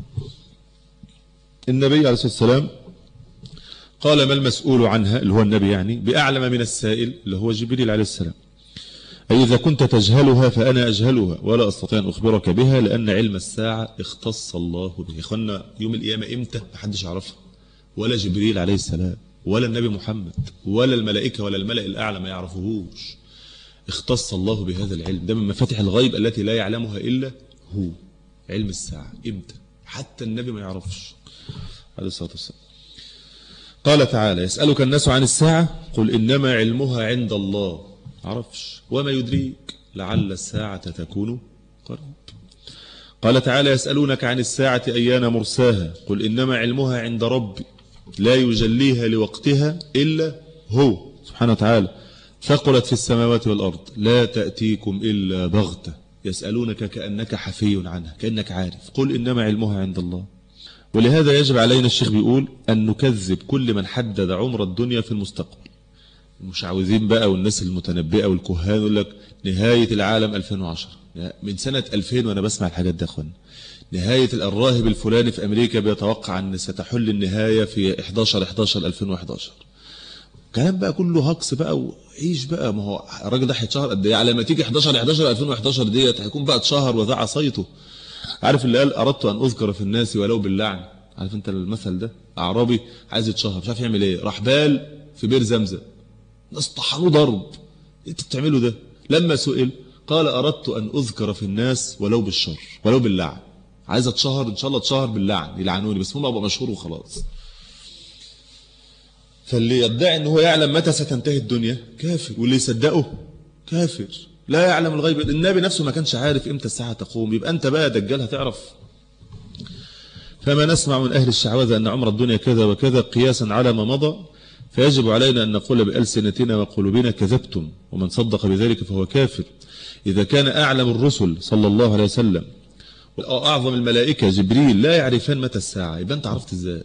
النبي عليه الصلاة والسلام قال ما المسؤول عنها اللي هو النبي يعني بأعلم من السائل اللي هو جبريل عليه السلام أي إذا كنت تجهلها فأنا أجهلها ولا أستطيع أن أخبرك بها لأن علم الساعة اختص الله به يا إخوانا يوم القيامة إمتى محدش يعرفها ولا جبريل عليه السلام ولا النبي محمد ولا الملائكة ولا الملأ الأعلى ما يعرفوهوش اختص الله بهذا العلم ده من مفاتح الغيب التي لا يعلمها إلا هو علم الساعة إمتى حتى النبي ما يعرفش عليه الصلاة والسلام قال تعالى يسألك الناس عن الساعة قل إنما علمها عند الله عرفش وما يدريك لعل الساعة تكون قريب قال تعالى يسألونك عن الساعة أيان مرساها قل إنما علمها عند ربي لا يجليها لوقتها إلا هو سبحانه وتعالى ثقلت في السماوات والأرض لا تأتيكم إلا بغتة يسألونك كأنك حفي عنها كأنك عارف قل إنما علمها عند الله ولهذا يجب علينا الشيخ بيقول أن نكذب كل من حدد عمر الدنيا في المستقبل المشعوذين بقى والناس المتنبئة والكهان يقول لك نهاية العالم 2010 من سنة 2000 وأنا بسمع الحاجات دي أخوان نهاية الراهب الفلاني في أمريكا بيتوقع أن ستحل النهاية في 11 11 2011 كلام بقى كله هكس بقى وعيش بقى ما هو الراجل ده هيتشهر قد ايه على ما تيجي 11 11 2011 ديت هيكون بقى اتشهر وذاع صيته عارف اللي قال اردت ان اذكر في الناس ولو باللعن عارف انت المثل ده اعرابي عايز يتشهر مش عارف يعمل ايه راح بال في بير زمزم ناس طحنوه ضرب ايه انت بتعمله ده لما سئل قال اردت ان اذكر في الناس ولو بالشر ولو باللعن عايز اتشهر ان شاء الله اتشهر باللعن يلعنوني بس هم ابقى مشهور وخلاص فاللي يدعي ان هو يعلم متى ستنتهي الدنيا كافر واللي يصدقه كافر لا يعلم الغيب النبي نفسه ما كانش عارف امتى الساعه تقوم يبقى انت بقى دجال هتعرف فما نسمع من اهل الشعوذه ان عمر الدنيا كذا وكذا قياسا على ما مضى فيجب علينا ان نقول بالسنتنا وقلوبنا كذبتم ومن صدق بذلك فهو كافر اذا كان اعلم الرسل صلى الله عليه وسلم واعظم الملائكه جبريل لا يعرفان متى الساعه يبقى انت عرفت ازاي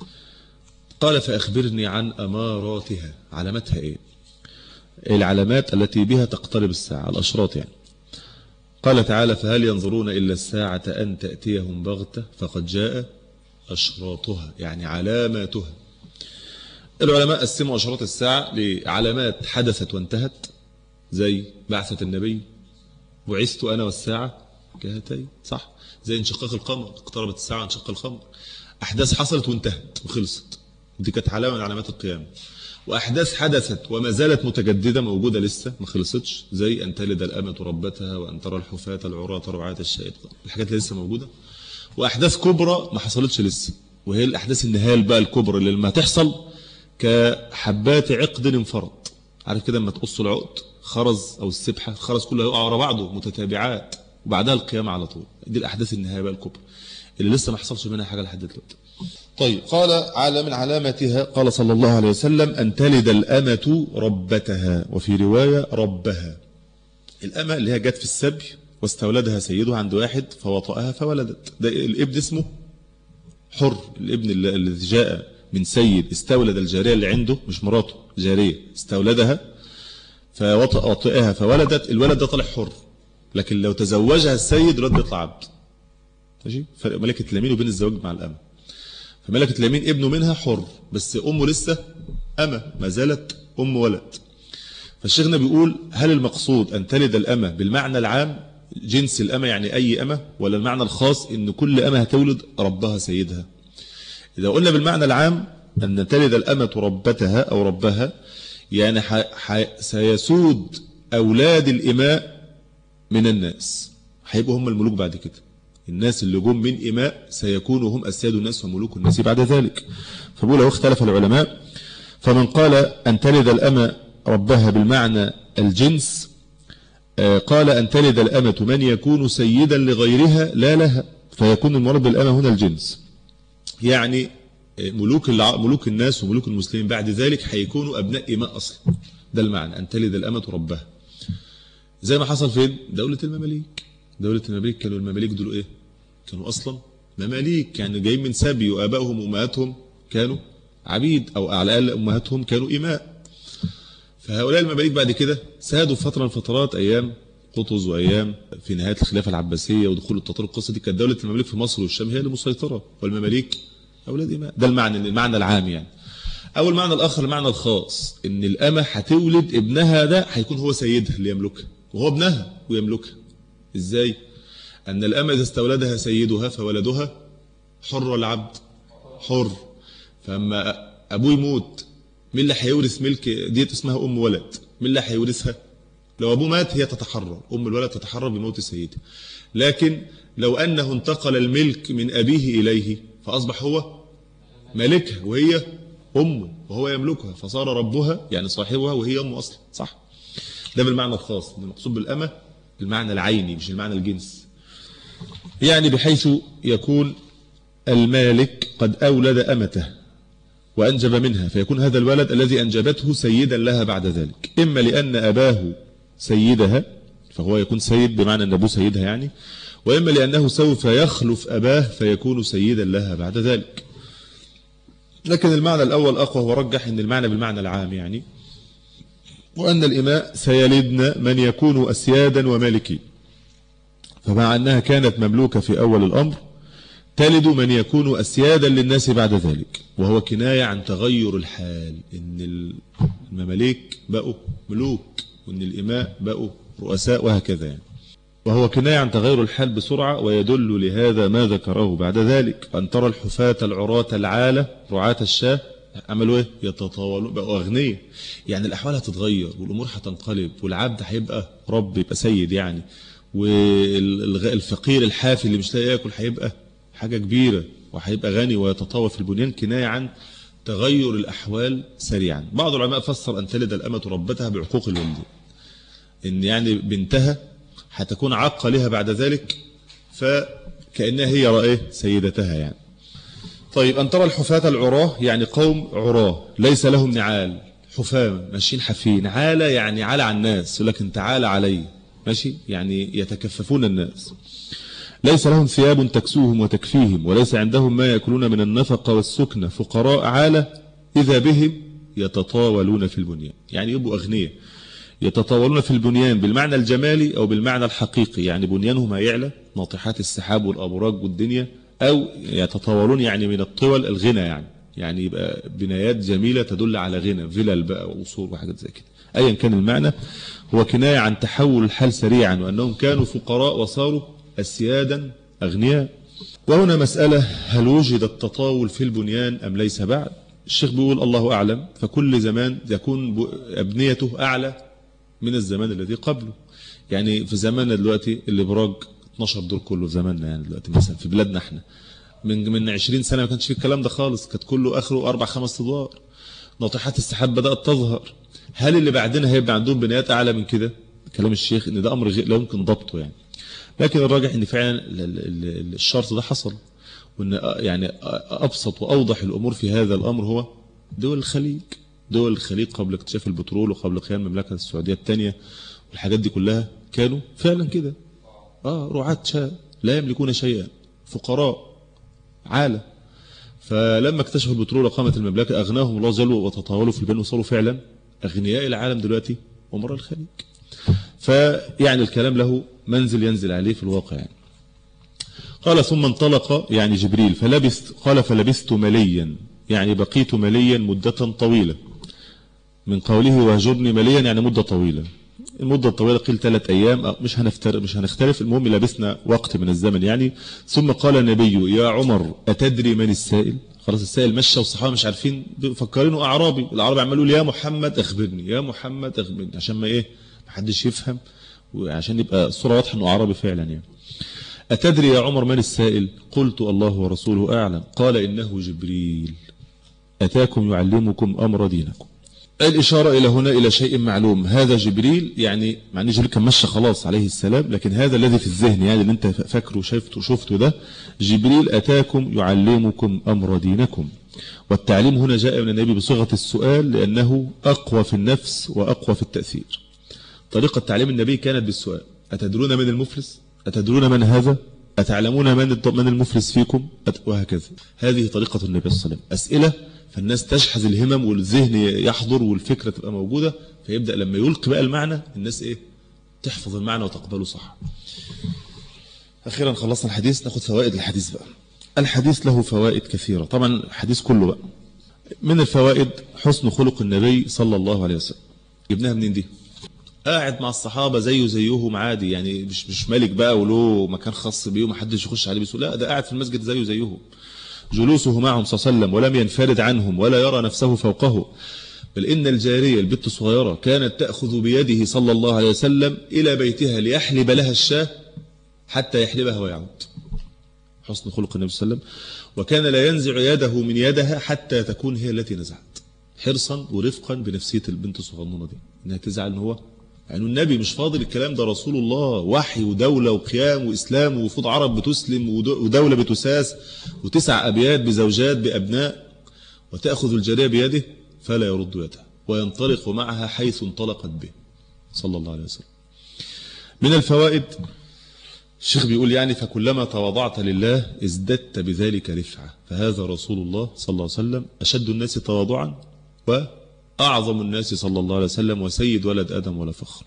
قال فأخبرني عن أماراتها علامتها إيه العلامات التي بها تقترب الساعة الأشراط يعني قال تعالى فهل ينظرون إلا الساعة أن تأتيهم بغتة فقد جاء أشراطها يعني علاماتها العلماء قسموا أشراط الساعة لعلامات حدثت وانتهت زي بعثة النبي بعثت أنا والساعة كهتين صح زي انشقاق القمر اقتربت الساعة انشق القمر أحداث حصلت وانتهت وخلصت دي كانت علامة من علامات القيامة وأحداث حدثت وما زالت متجددة موجودة لسه ما خلصتش زي أن تلد الأمة ربتها وأن ترى الحفاة العراة رعاة الشائط الحاجات اللي لسه موجودة وأحداث كبرى ما حصلتش لسه وهي الأحداث النهاية بقى الكبرى اللي لما تحصل كحبات عقد انفرد عارف كده لما تقص العقد خرز أو السبحة الخرز كله يقع ورا بعضه متتابعات وبعدها القيامة على طول دي الأحداث النهاية بقى الكبرى اللي لسه ما حصلش منها حاجة لحد دلوقتي طيب قال على من علامتها قال صلى الله عليه وسلم أن تلد الأمة ربتها وفي رواية ربها الأمة اللي هي جت في السبي واستولدها سيدها عند واحد فوطأها فولدت ده الابن اسمه حر الابن الذي جاء من سيد استولد الجارية اللي عنده مش مراته جارية استولدها فوطئها فولدت الولد ده طلع حر لكن لو تزوجها السيد رد يطلع عبد ماشي فرق ملكة اليمين وبين الزواج مع الأمة فملكة اليمين ابنه منها حر بس أمه لسه أمة ما زالت أم ولد فالشيخنا بيقول هل المقصود أن تلد الأمة بالمعنى العام جنس الأمة يعني أي أمة ولا المعنى الخاص أن كل أمة هتولد ربها سيدها إذا قلنا بالمعنى العام أن تلد الأمة ربتها أو ربها يعني ح... ح... سيسود أولاد الإماء من الناس هيبقوا هم الملوك بعد كده الناس اللي جم من إماء سيكونوا هم أسياد الناس وملوك الناس بعد ذلك فبقول له اختلف العلماء فمن قال أن تلد الأمة ربها بالمعنى الجنس آه، قال أن تلد الأمة من يكون سيدا لغيرها لا لها فيكون المراد بالأمة هنا الجنس يعني آه، ملوك ملوك الناس وملوك المسلمين بعد ذلك هيكونوا أبناء إماء أصلا ده المعنى أن تلد الأمة ربها زي ما حصل فين دولة المماليك دولة المماليك كانوا المماليك دول إيه كانوا أصلا مماليك يعني جايين من سبي وآبائهم وأمهاتهم كانوا عبيد أو على الأقل أمهاتهم كانوا إماء فهؤلاء المماليك بعد كده سادوا فترة من فترات أيام قطز وأيام في نهاية الخلافة العباسية ودخول التتار القصة دي كانت دولة المماليك في مصر والشام هي اللي مسيطرة والمماليك أولاد إماء ده المعنى المعنى العام يعني أول معنى الآخر المعنى الخاص إن الأمة هتولد ابنها ده هيكون هو سيدها اللي يملكها وهو ابنها ويملكها إزاي؟ أن الأمة إذا استولدها سيدها فولدها حر العبد حر فأما أبوه يموت مين اللي هيورث ملك ديت اسمها أم ولد مين اللي هيورثها لو أبوه مات هي تتحرر أم الولد تتحرر بموت سيدها لكن لو أنه انتقل الملك من أبيه إليه فأصبح هو مالكها وهي أمه وهو يملكها فصار ربها يعني صاحبها وهي أمه أصلا صح ده بالمعنى الخاص المقصود بالأمة المعنى العيني مش المعنى الجنس يعني بحيث يكون المالك قد أولد أمته وأنجب منها فيكون هذا الولد الذي أنجبته سيدا لها بعد ذلك إما لأن أباه سيدها فهو يكون سيد بمعنى أن أبوه سيدها يعني وإما لأنه سوف يخلف أباه فيكون سيدا لها بعد ذلك لكن المعنى الأول أقوى ورجح أن المعنى بالمعنى العام يعني وأن الإماء سيلدن من يكون أسيادا ومالكين فمع أنها كانت مملوكة في أول الأمر تلد من يكون أسيادا للناس بعد ذلك وهو كناية عن تغير الحال إن المماليك بقوا ملوك وإن الإماء بقوا رؤساء وهكذا يعني وهو كناية عن تغير الحال بسرعة ويدل لهذا ما ذكره بعد ذلك أن ترى الحفاة العراة العالة رعاة الشاه عملوا ايه يتطاولون بقوا أغنية يعني الأحوال هتتغير والأمور هتنقلب والعبد هيبقى رب يبقى سيد يعني والفقير الحافي اللي مش لاقي ياكل هيبقى حاجة كبيرة وهيبقى غني ويتطاول في البنيان كناية عن تغير الأحوال سريعا بعض العلماء فسر أن تلد الأمة ربتها بعقوق الوالدين إن يعني بنتها هتكون عاقة لها بعد ذلك فكأنها هي رأيه سيدتها يعني طيب أن ترى الحفاة العراه يعني قوم عراه ليس لهم نعال حفاة ماشيين حفين عالة يعني عالة على الناس لكن تعال علي ماشي يعني يتكففون الناس ليس لهم ثياب تكسوهم وتكفيهم وليس عندهم ما يأكلون من النفقة والسكنة فقراء عالة إذا بهم يتطاولون في البنيان يعني يبقوا أغنياء يتطاولون في البنيان بالمعنى الجمالي أو بالمعنى الحقيقي يعني بنيانهم هيعلى ناطحات السحاب والأبراج والدنيا أو يتطاولون يعني من الطول الغنى يعني يعني يبقى بنايات جميلة تدل على غنى فلل بقى وقصور وحاجات زي كده أيا كان المعنى هو كناية عن تحول الحال سريعا وأنهم كانوا فقراء وصاروا أسيادا أغنياء وهنا مسألة هل وجد التطاول في البنيان أم ليس بعد الشيخ بيقول الله أعلم فكل زمان يكون أبنيته أعلى من الزمان الذي قبله يعني في زماننا دلوقتي الإبراج 12 دور كله في زماننا يعني دلوقتي مثلا في بلادنا احنا من من 20 سنة ما كانش في الكلام ده خالص كانت كله آخره أربع خمس أدوار ناطحات السحاب بدأت تظهر هل اللي بعدنا هيبقى عندهم بنايات أعلى من كده كلام الشيخ ان ده أمر لا يمكن ضبطه يعني لكن الراجح ان فعلا الشرط ده حصل وان يعني ابسط واوضح الامور في هذا الامر هو دول الخليج دول الخليج قبل اكتشاف البترول وقبل قيام المملكه السعوديه الثانيه والحاجات دي كلها كانوا فعلا كده اه رعاة شاء لا يملكون شيئا فقراء عالة فلما اكتشفوا البترول وقامت المملكة أغناهم الله جل وتطاولوا في البن وصاروا فعلا أغنياء العالم دلوقتي ومر الخليج فيعني الكلام له منزل ينزل عليه في الواقع يعني قال ثم انطلق يعني جبريل فلبث قال فلبثت مليا يعني بقيت مليا مدة طويلة من قوله واهجرني مليا يعني مدة طويلة المدة الطويلة قيل ثلاث أيام مش هنفتر مش هنختلف المهم لبسنا وقت من الزمن يعني ثم قال النبي يا عمر أتدري من السائل خلاص السائل مشى والصحابة مش عارفين فكرينه أعرابي الأعرابي عملوا لي يا محمد أخبرني يا محمد أخبرني عشان ما إيه محدش يفهم وعشان يبقى الصورة واضحة أنه عربي فعلا يعني أتدري يا عمر من السائل قلت الله ورسوله أعلم قال إنه جبريل أتاكم يعلمكم أمر دينكم الإشارة إلى هنا إلى شيء معلوم هذا جبريل يعني مع أن جبريل كان مشى خلاص عليه السلام لكن هذا الذي في الذهن يعني اللي أنت فاكره شفته شفته ده جبريل أتاكم يعلمكم أمر دينكم والتعليم هنا جاء من النبي بصيغة السؤال لأنه أقوى في النفس وأقوى في التأثير طريقة تعليم النبي كانت بالسؤال أتدرون من المفلس أتدرون من هذا أتعلمون من من المفلس فيكم وهكذا هذه طريقة النبي صلى الله عليه وسلم أسئلة فالناس تشحذ الهمم والذهن يحضر والفكرة تبقى موجودة فيبدأ لما يلقي بقى المعنى الناس إيه تحفظ المعنى وتقبله صح أخيرا خلصنا الحديث ناخد فوائد الحديث بقى الحديث له فوائد كثيرة طبعا الحديث كله بقى من الفوائد حسن خلق النبي صلى الله عليه وسلم جبناها منين دي قاعد مع الصحابة زيه زيهم عادي يعني مش مش ملك بقى وله مكان خاص بيه ومحدش يخش عليه بسهوله لا ده قاعد في المسجد زيه زيهم جلوسه معهم صلى الله عليه وسلم ولم ينفرد عنهم ولا يرى نفسه فوقه بل إن الجارية البت الصغيرة كانت تأخذ بيده صلى الله عليه وسلم إلى بيتها ليحلب لها الشاه حتى يحلبها ويعود حسن خلق النبي صلى الله عليه وسلم وكان لا ينزع يده من يدها حتى تكون هي التي نزعت حرصا ورفقا بنفسية البنت الصغنونة دي إنها تزعل إن هو يعني النبي مش فاضل الكلام ده رسول الله وحي ودولة وقيام وإسلام ووفود عرب بتسلم ودولة بتساس وتسع أبيات بزوجات بأبناء وتأخذ الجارية بيده فلا يرد يده وينطلق معها حيث انطلقت به صلى الله عليه وسلم من الفوائد الشيخ بيقول يعني فكلما تواضعت لله ازددت بذلك رفعة فهذا رسول الله صلى الله عليه وسلم أشد الناس تواضعا و أعظم الناس صلى الله عليه وسلم وسيد ولد آدم ولا فخر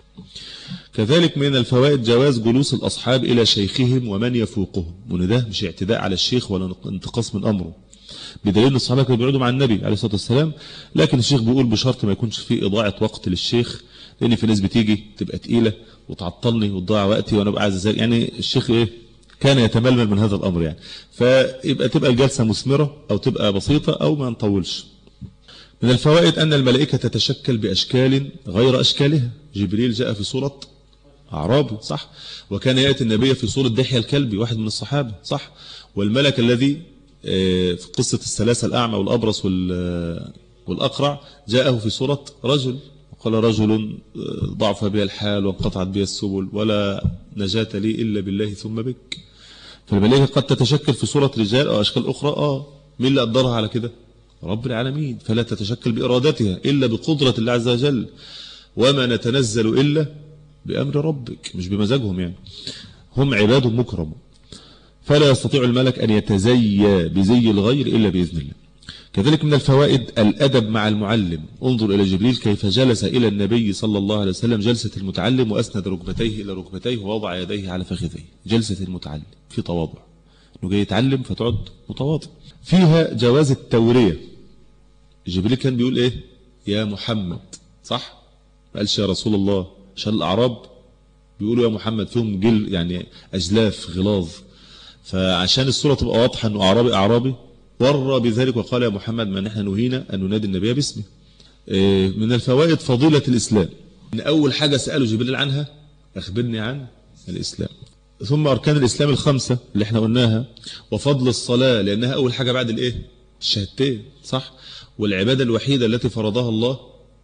كذلك من الفوائد جواز جلوس الأصحاب إلى شيخهم ومن يفوقهم وان ده مش اعتداء على الشيخ ولا انتقاص من أمره بدليل ان الصحابه كانوا بيقعدوا مع النبي عليه الصلاه والسلام لكن الشيخ بيقول بشرط ما يكونش فيه اضاعه وقت للشيخ لان في ناس بتيجي تبقى تقيله وتعطلني وتضيع وقتي وانا بقى عايز يعني الشيخ ايه كان يتململ من هذا الامر يعني فيبقى تبقى الجلسه مثمره او تبقى بسيطه او ما نطولش من الفوائد أن الملائكة تتشكل بأشكال غير أشكالها جبريل جاء في صورة أعرابي صح وكان يأتي النبي في صورة دحية الكلبي واحد من الصحابة صح والملك الذي في قصة الثلاثة الأعمى والأبرص والأقرع جاءه في صورة رجل وقال رجل ضعف بها الحال وانقطعت بها السبل ولا نجاة لي إلا بالله ثم بك فالملائكة قد تتشكل في صورة رجال أو أشكال أخرى آه مين اللي قدرها على كده رب العالمين فلا تتشكل بإرادتها إلا بقدرة الله عز وجل وما نتنزل إلا بأمر ربك مش بمزاجهم يعني هم عباد مكرم فلا يستطيع الملك أن يتزيى بزي الغير إلا بإذن الله كذلك من الفوائد الأدب مع المعلم انظر إلى جبريل كيف جلس إلى النبي صلى الله عليه وسلم جلسة المتعلم وأسند ركبتيه إلى ركبتيه ووضع يديه على فخذيه جلسة المتعلم في تواضع انه جاي يتعلم فتقعد متواضع فيها جواز التورية جبريل كان بيقول ايه يا محمد صح ما قالش يا رسول الله عشان الاعراب بيقولوا يا محمد فيهم جل يعني اجلاف غلاظ فعشان الصوره تبقى واضحه انه اعرابي اعرابي ورى بذلك وقال يا محمد ما نحن نهينا ان ننادي النبي باسمه من الفوائد فضيله الاسلام ان اول حاجه ساله جبريل عنها اخبرني عن الاسلام ثم اركان الاسلام الخمسه اللي احنا قلناها وفضل الصلاه لانها اول حاجه بعد الايه الشهادتين صح والعبادة الوحيدة التي فرضها الله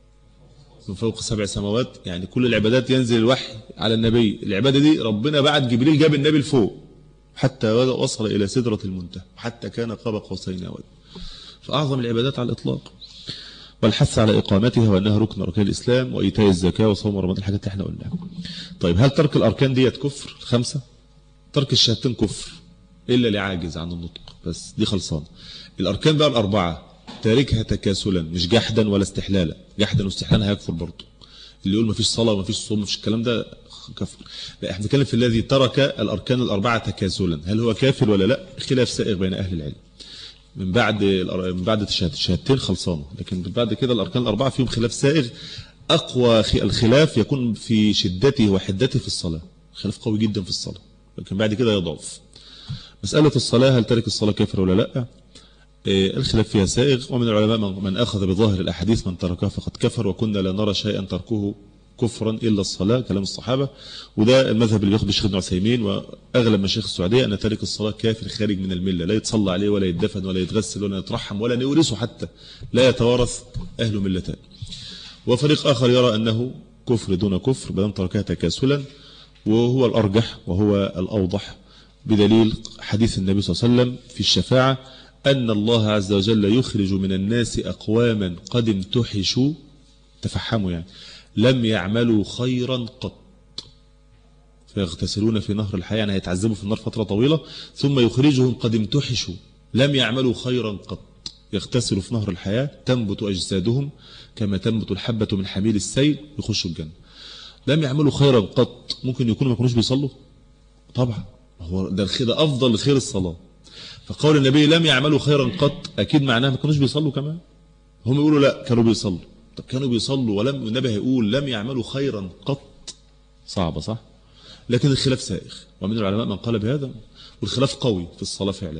من فوق سبع سماوات يعني كل العبادات ينزل الوحي على النبي العبادة دي ربنا بعد جبريل جاب النبي لفوق حتى وصل إلى سدرة المنتهى حتى كان قاب قوسين أو فأعظم العبادات على الإطلاق والحث على إقامتها وأنها ركن أركان الإسلام وإيتاء الزكاة وصوم رمضان الحاجات اللي احنا قلناها طيب هل ترك الأركان ديت كفر الخمسة ترك الشهادتين كفر إلا لعاجز عن النطق بس دي خلصانة الأركان بقى الأربعة تاركها تكاسلا مش جحدا ولا استحلالا جحدا واستحلالا هيكفر برضه اللي يقول ما فيش صلاة وما فيش صوم ما فيش الكلام ده كفر لا احنا بنتكلم في الذي ترك الأركان الأربعة تكاسلا هل هو كافر ولا لا خلاف سائغ بين أهل العلم من بعد من بعد الشهادتين خلصانه لكن بعد كده الأركان الأربعة فيهم خلاف سائغ أقوى الخلاف يكون في شدته وحدته في الصلاة خلاف قوي جدا في الصلاة لكن بعد كده يضعف مسألة الصلاة هل ترك الصلاة كافر ولا لا الخلاف فيها سائغ ومن العلماء من أخذ بظاهر الأحاديث من تركها فقد كفر وكنا لا نرى شيئا تركه كفرا إلا الصلاة كلام الصحابة وده المذهب اللي بياخد الشيخ ابن عثيمين وأغلب مشايخ السعودية أن تارك الصلاة كافر خارج من الملة لا يتصلى عليه ولا يدفن ولا يتغسل ولا يترحم ولا نورثه حتى لا يتوارث أهل ملتان وفريق آخر يرى أنه كفر دون كفر بدل تركها تكاسلا وهو الأرجح وهو الأوضح بدليل حديث النبي صلى الله عليه وسلم في الشفاعة أن الله عز وجل يخرج من الناس أقواما قد امتحشوا تفحموا يعني لم يعملوا خيرا قط فيغتسلون في نهر الحياة يعني هيتعذبوا في النار فترة طويلة ثم يخرجهم قد امتحشوا لم يعملوا خيرا قط يغتسلوا في نهر الحياة تنبت أجسادهم كما تنبت الحبة من حميل السيل يخشوا الجنة لم يعملوا خيرا قط ممكن يكونوا ما كانوش بيصلوا طبعا هو ده الخير ده أفضل لخير الصلاة فقول النبي لم يعملوا خيرا قط أكيد معناه ما كانوش بيصلوا كمان هم يقولوا لا كانوا بيصلوا طب كانوا بيصلوا ولم النبي هيقول لم يعملوا خيرا قط صعبة صح لكن الخلاف سائغ ومن العلماء من قال بهذا والخلاف قوي في الصلاة فعلا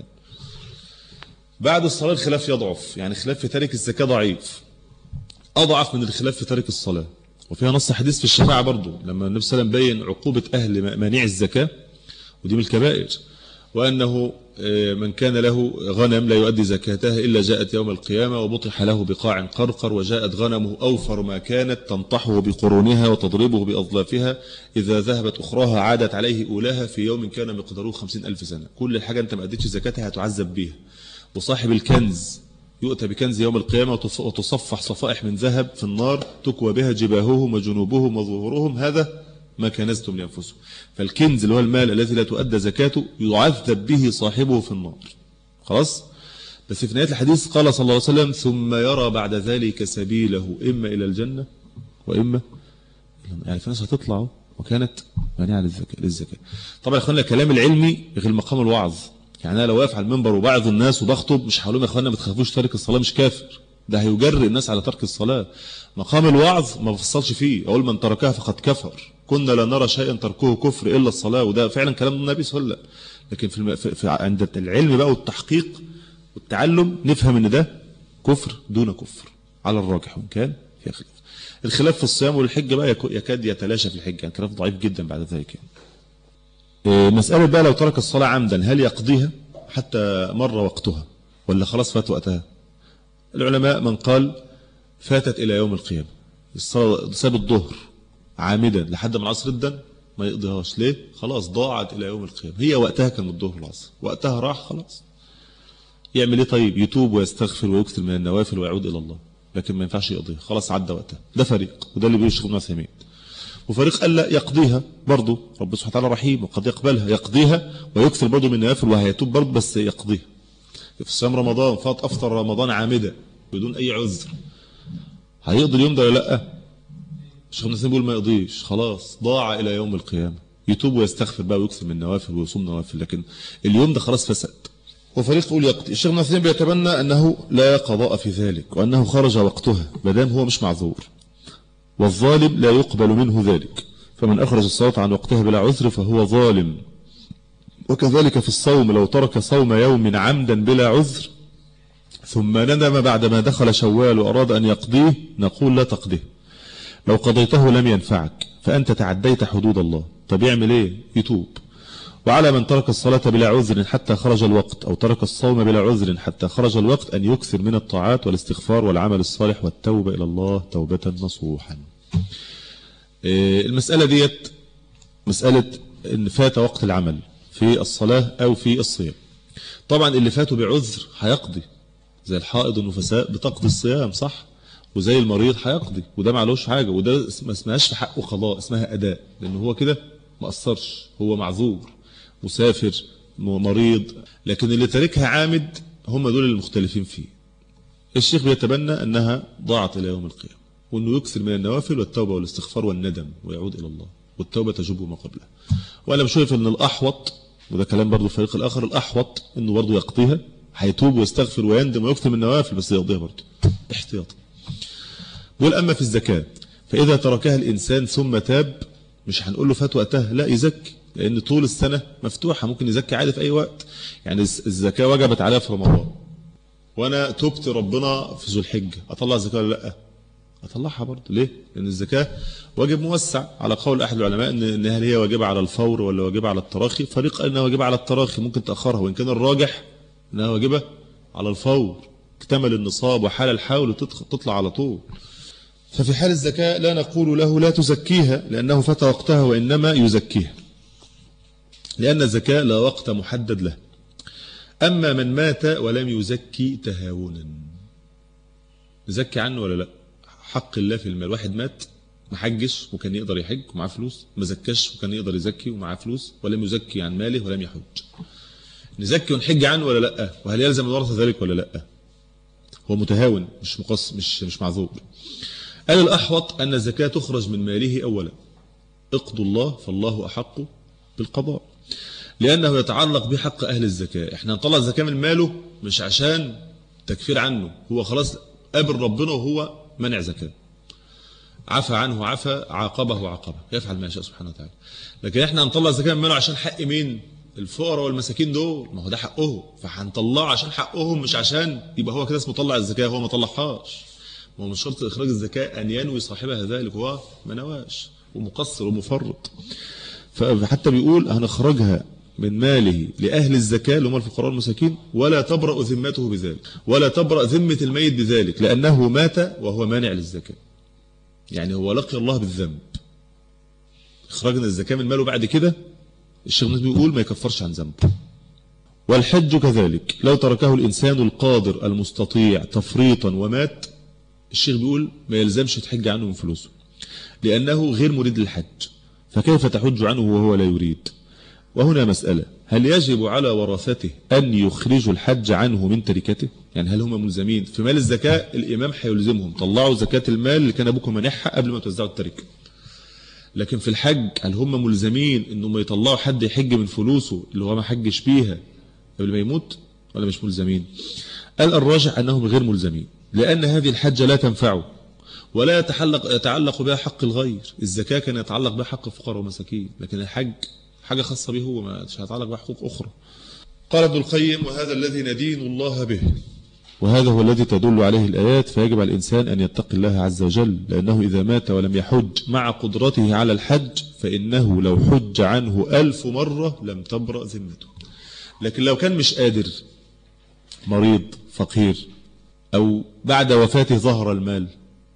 بعد الصلاة الخلاف يضعف يعني خلاف في تارك الزكاة ضعيف أضعف من الخلاف في تارك الصلاة وفيها نص حديث في الشفاعة برضو لما النبي صلى الله عليه وسلم بين عقوبة أهل مانع الزكاة ودي من الكبائر وأنه من كان له غنم لا يؤدي زكاتها إلا جاءت يوم القيامة وبطح له بقاع قرقر وجاءت غنمه أوفر ما كانت تنطحه بقرونها وتضربه بأظلافها إذا ذهبت أخراها عادت عليه أولاها في يوم كان مقداره خمسين ألف سنة كل حاجة أنت ما أديتش زكاتها هتعذب بيها وصاحب الكنز يؤتى بكنز يوم القيامة وتصفح صفائح من ذهب في النار تكوى بها جباههم وجنوبهم وظهورهم هذا ما كنزتم لأنفسهم فالكنز اللي هو المال الذي لا تؤدى زكاته يعذب به صاحبه في النار خلاص بس في نهاية الحديث قال صلى الله عليه وسلم ثم يرى بعد ذلك سبيله إما إلى الجنة وإما يعني في ناس هتطلع وكانت مانعة للزكاة, للزكاة طبعا يا اخوانا الكلام العلمي غير مقام الوعظ يعني أنا لو واقف على المنبر وبعظ الناس وبخطب مش هقول لهم يا اخوانا ما تخافوش تارك الصلاة مش كافر ده هيجري الناس على ترك الصلاة مقام الوعظ ما بفصلش فيه أقول من تركها فقد كفر كنا لا نرى شيئا تركه كفر إلا الصلاة وده فعلا كلام النبي صلى الله عليه وسلم لكن في, الم... في... في عند العلم بقى والتحقيق والتعلم نفهم ان ده كفر دون كفر على الراجح وان كان في خلاف الخلاف في الصيام والحج بقى يكاد يتلاشى في الحج يعني خلاف ضعيف جدا بعد ذلك يعني. مسألة بقى لو ترك الصلاة عمدا هل يقضيها حتى مر وقتها ولا خلاص فات وقتها العلماء من قال فاتت إلى يوم القيامة الصلاة ساب الظهر عامدا لحد ما العصر ادن ما يقضيهاش ليه خلاص ضاعت إلى يوم القيامة هي وقتها كان الظهر والعصر وقتها راح خلاص يعمل ايه طيب يتوب ويستغفر ويكثر من النوافل ويعود إلى الله لكن ما ينفعش يقضيها خلاص عدى وقتها ده فريق وده اللي بيقول الشيخ ابن عثيمين وفريق قال لا يقضيها برضه رب سبحانه وتعالى رحيم وقد يقبلها يقضيها ويكثر برضه من النوافل وهيتوب برضه بس يقضيها في صيام رمضان فات افطر رمضان عامدا بدون اي عذر هيقضي اليوم ده ولا لا الشيخ ابن بيقول ما يقضيش خلاص ضاع الى يوم القيامه يتوب ويستغفر بقى ويكثر من النوافل ويصوم نوافل لكن اليوم ده خلاص فسد وفريق يقول يقضي الشيخ ابن عثيمين بيتبنى انه لا قضاء في ذلك وانه خرج وقتها ما دام هو مش معذور والظالم لا يقبل منه ذلك فمن اخرج الصلاه عن وقتها بلا عذر فهو ظالم وكذلك في الصوم لو ترك صوم يوم عمدا بلا عذر ثم ندم بعدما دخل شوال وأراد أن يقضيه نقول لا تقضيه لو قضيته لم ينفعك فأنت تعديت حدود الله طب يعمل ايه يتوب وعلى من ترك الصلاة بلا عذر حتى خرج الوقت أو ترك الصوم بلا عذر حتى خرج الوقت أن يكثر من الطاعات والاستغفار والعمل الصالح والتوبة إلى الله توبة نصوحا المسألة ديت مسألة إن فات وقت العمل في الصلاة أو في الصيام طبعا اللي فاتوا بعذر هيقضي زي الحائض النفساء بتقضي الصيام صح وزي المريض هيقضي وده معلوش حاجة وده ما اسمهاش في حقه قضاء اسمها أداء لأنه هو كده ما أثرش هو معذور مسافر مريض لكن اللي تاركها عامد هم دول المختلفين فيه الشيخ بيتبنى أنها ضاعت إلى يوم القيامة وأنه يكثر من النوافل والتوبة والاستغفار والندم ويعود إلى الله والتوبة تجب ما قبلها وأنا بشوف أن الأحوط وده كلام برضو الفريق الآخر الأحوط أنه برضو يقضيها هيتوب ويستغفر ويندم ويكثر من النوافل بس يقضيها برضو احتياطا بيقول أما في الزكاة فإذا تركها الإنسان ثم تاب مش هنقول له فات وقتها لا يزكي لأن طول السنة مفتوحة ممكن يزكي عادي في أي وقت يعني الزكاة وجبت عليها في رمضان وأنا تبت ربنا في ذو الحجة أطلع زكاة ولا لا اطلعها برضه ليه لان الزكاه واجب موسع على قول احد العلماء ان ان هل هي واجبه على الفور ولا واجبه على التراخي فريق قال انها واجبه على التراخي ممكن تاخرها وان كان الراجح انها واجبه على الفور اكتمل النصاب وحال الحول وتطلع على طول ففي حال الزكاة لا نقول له لا تزكيها لأنه فات وقتها وإنما يزكيها لأن الزكاة لا وقت محدد له أما من مات ولم يزكي تهاونا نزكي عنه ولا لا حق الله في المال واحد مات ما حجش وكان يقدر يحج ومعاه فلوس ما زكاش وكان يقدر يزكي ومعاه فلوس ولم يزكي عن ماله ولم يحج نزكي ونحج عنه ولا لا وهل يلزم الورثة ذلك ولا لا هو متهاون مش مقص مش مش معذور قال الأحوط أن الزكاة تخرج من ماله أولا اقضوا الله فالله أحق بالقضاء لأنه يتعلق بحق أهل الزكاة احنا نطلع الزكاة من ماله مش عشان تكفير عنه هو خلاص قابل ربنا وهو منع زكاة عفى عنه عفى عاقبه عاقبه يفعل ما يشاء سبحانه وتعالى لكن احنا هنطلع الزكاة من ماله عشان حق مين الفقراء والمساكين دول ما هو ده حقهم فهنطلعه عشان حقهم مش عشان يبقى هو كده اسمه طلع الزكاة هو ما طلعهاش ما هو من شرط إخراج الزكاة أن ينوي صاحبها ذلك هو ما نواش ومقصر ومفرط فحتى بيقول هنخرجها من ماله لأهل الزكاة اللي هم الفقراء المساكين ولا تبرأ ذمته بذلك ولا تبرأ ذمة الميت بذلك لأنه مات وهو مانع للزكاة يعني هو لقي الله بالذنب إخراجنا الزكاة من ماله بعد كده الشيخ بيقول ما يكفرش عن ذنبه والحج كذلك لو تركه الإنسان القادر المستطيع تفريطا ومات الشيخ بيقول ما يلزمش تحج عنه من فلوسه لأنه غير مريد للحج فكيف تحج عنه وهو لا يريد وهنا مسألة هل يجب على ورثته أن يخرجوا الحج عنه من تركته يعني هل هم ملزمين في مال الزكاة الإمام هيلزمهم طلعوا زكاة المال اللي كان أبوكم منحها قبل ما توزعوا التركة لكن في الحج هل هم ملزمين انهم يطلعوا حد يحج من فلوسه اللي هو ما حجش بيها قبل ما يموت ولا مش ملزمين قال الراجح أنهم غير ملزمين لأن هذه الحجة لا تنفعه ولا يتعلق, يتعلق بها حق الغير الزكاة كان يتعلق بها حق الفقراء ومساكين لكن الحج حاجة خاصة به هو مش هيتعلق بها حقوق أخرى قال ابن القيم وهذا الذي ندين الله به وهذا هو الذي تدل عليه الآيات فيجب على الإنسان أن يتقي الله عز وجل لأنه إذا مات ولم يحج مع قدرته على الحج فإنه لو حج عنه ألف مرة لم تبرأ ذمته لكن لو كان مش قادر مريض فقير أو بعد وفاته ظهر المال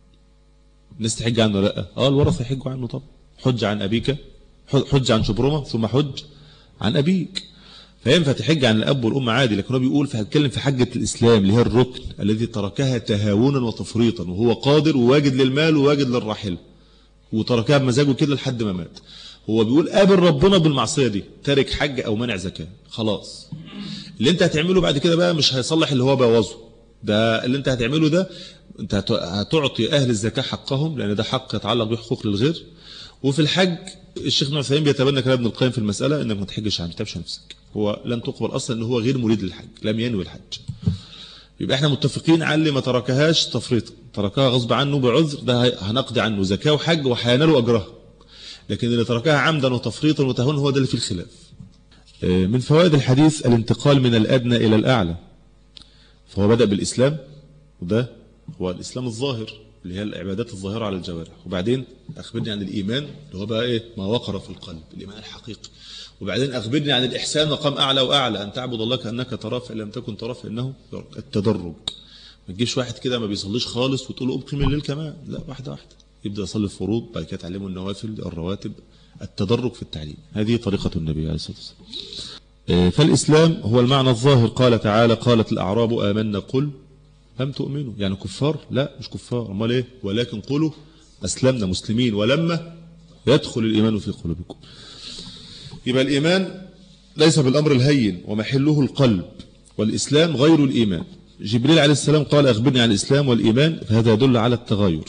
الناس تحج عنه لا اه الورثة يحجوا عنه طب حج عن أبيك حج عن شبرمة ثم حج عن أبيك فينفع تحج عن الأب والأم عادي لكن هو بيقول فهتكلم في حجة الإسلام اللي هي الركن الذي تركها تهاونا وتفريطا وهو قادر وواجد للمال وواجد للراحلة وتركها بمزاجه كده لحد ما مات هو بيقول قابل ربنا بالمعصية دي تارك حج أو منع زكاة خلاص اللي انت هتعمله بعد كده بقى مش هيصلح اللي هو بوظه ده اللي انت هتعمله ده انت هتعطي أهل الزكاة حقهم لأن ده حق يتعلق بحقوق للغير وفي الحج الشيخ ابن عثيمين بيتبنى كلام ابن القيم في المسألة انك ما تحجش عن تتابش نفسك هو لن تقبل اصلا ان هو غير مريد للحج لم ينوي الحج يبقى احنا متفقين على اللي ما تركهاش تفريطا تركها غصب عنه بعذر ده هنقضي عنه زكاة وحج وهينال اجرها لكن اللي تركها عمدا وتفريطا وتهون هو ده اللي فيه الخلاف من فوائد الحديث الانتقال من الأدنى إلى الأعلى فهو بدأ بالإسلام وده هو الإسلام الظاهر اللي هي العبادات الظاهرة على الجوارح وبعدين أخبرني عن الإيمان اللي هو بقى إيه ما وقر في القلب الإيمان الحقيقي وبعدين أخبرني عن الإحسان مقام أعلى وأعلى أن تعبد الله كأنك تراه فإن لم تكن تراه فإنه التدرج ما تجيش واحد كده ما بيصليش خالص وتقول له أبقي الليل كمان لا واحدة واحدة يبدأ يصلي الفروض بعد كده تعلمه النوافل الرواتب التدرج في التعليم هذه طريقة النبي عليه الصلاة والسلام فالإسلام هو المعنى الظاهر قال تعالى قالت الأعراب آمنا قل لم تؤمنوا يعني كفار لا مش كفار امال ايه ولكن قولوا أسلمنا مسلمين ولما يدخل الإيمان في قلوبكم يبقى الإيمان ليس بالأمر الهين ومحله القلب والإسلام غير الإيمان جبريل عليه السلام قال أخبرني عن الإسلام والإيمان فهذا يدل على التغاير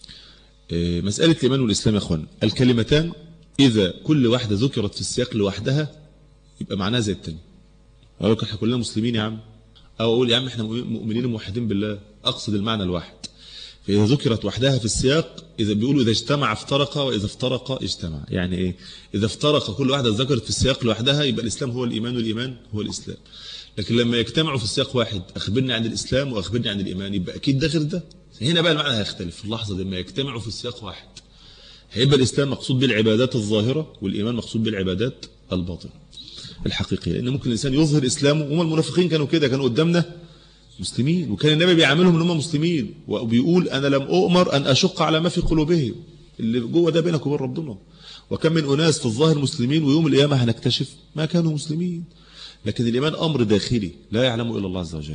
مسألة الإيمان والإسلام يا أخوان الكلمتان إذا كل واحدة ذكرت في السياق لوحدها يبقى معناها زي التاني أقول لك احنا كلنا مسلمين يا عم أو أقول يا عم احنا مؤمنين موحدين بالله أقصد المعنى الواحد فإذا ذكرت وحدها في السياق إذا بيقولوا إذا اجتمع افترق وإذا افترق اجتمع يعني إيه إذا افترق كل واحدة ذكرت في السياق لوحدها يبقى الإسلام هو الإيمان والإيمان هو الإسلام لكن لما يجتمعوا في السياق واحد أخبرني عن الإسلام وأخبرني عن الإيمان يبقى أكيد ده غير ده هنا بقى المعنى هيختلف في اللحظة دي لما يجتمعوا في سياق واحد هيبقى الإسلام مقصود بالعبادات الظاهرة والإيمان مقصود بالعبادات الباطنة الحقيقية لأن ممكن الإنسان يظهر إسلامه هم المنافقين كانوا كده كانوا قدامنا مسلمين وكان النبي بيعاملهم ان هم مسلمين وبيقول أنا لم أؤمر أن أشق على ما في قلوبهم اللي جوه ده بينك وبين ربنا وكم من أناس في الظاهر مسلمين ويوم القيامة هنكتشف ما كانوا مسلمين لكن الإيمان أمر داخلي لا يعلمه إلا الله عز وجل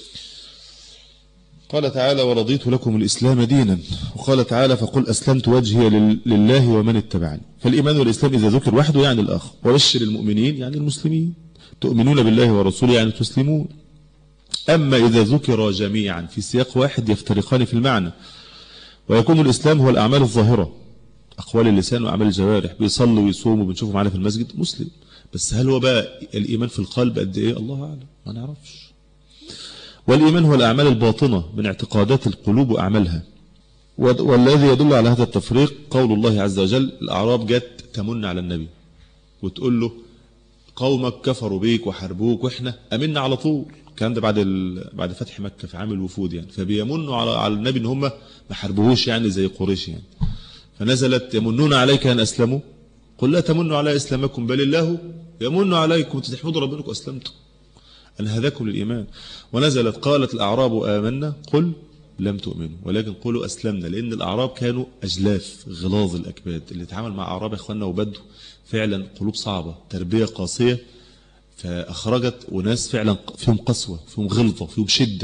قال تعالى ورضيت لكم الإسلام دينا وقال تعالى فقل أسلمت وجهي لله ومن اتبعني فالإيمان والإسلام إذا ذكر وحده يعني الآخر وبشر المؤمنين يعني المسلمين تؤمنون بالله ورسوله يعني تسلمون أما إذا ذكر جميعا في سياق واحد يفترقان في المعنى ويكون الإسلام هو الأعمال الظاهرة أقوال اللسان وأعمال الجوارح بيصلي ويصوم وبنشوفه معنا في المسجد مسلم بس هل هو بقى الإيمان في القلب قد إيه الله أعلم ما نعرفش والإيمان هو الأعمال الباطنة من اعتقادات القلوب وأعمالها والذي يدل على هذا التفريق قول الله عز وجل الأعراب جت تمن على النبي وتقول له قومك كفروا بيك وحاربوك وإحنا أمنا على طول الكلام ده بعد بعد فتح مكة في عام الوفود يعني فبيمنوا على على النبي ان هم ما حاربوهوش يعني زي قريش يعني فنزلت يمنون عليك ان اسلموا قل لا تمنوا على اسلامكم بل الله يمن عليكم تحمدوا ربكم اسلمتم ان هداكم للايمان ونزلت قالت الاعراب امنا قل لم تؤمنوا ولكن قولوا أسلمنا لأن الأعراب كانوا أجلاف غلاظ الأكباد اللي اتعامل مع أعراب إخواننا وبدوا فعلا قلوب صعبة تربية قاسية فأخرجت وناس فعلا فيهم قسوة فيهم غلظة فيهم شدة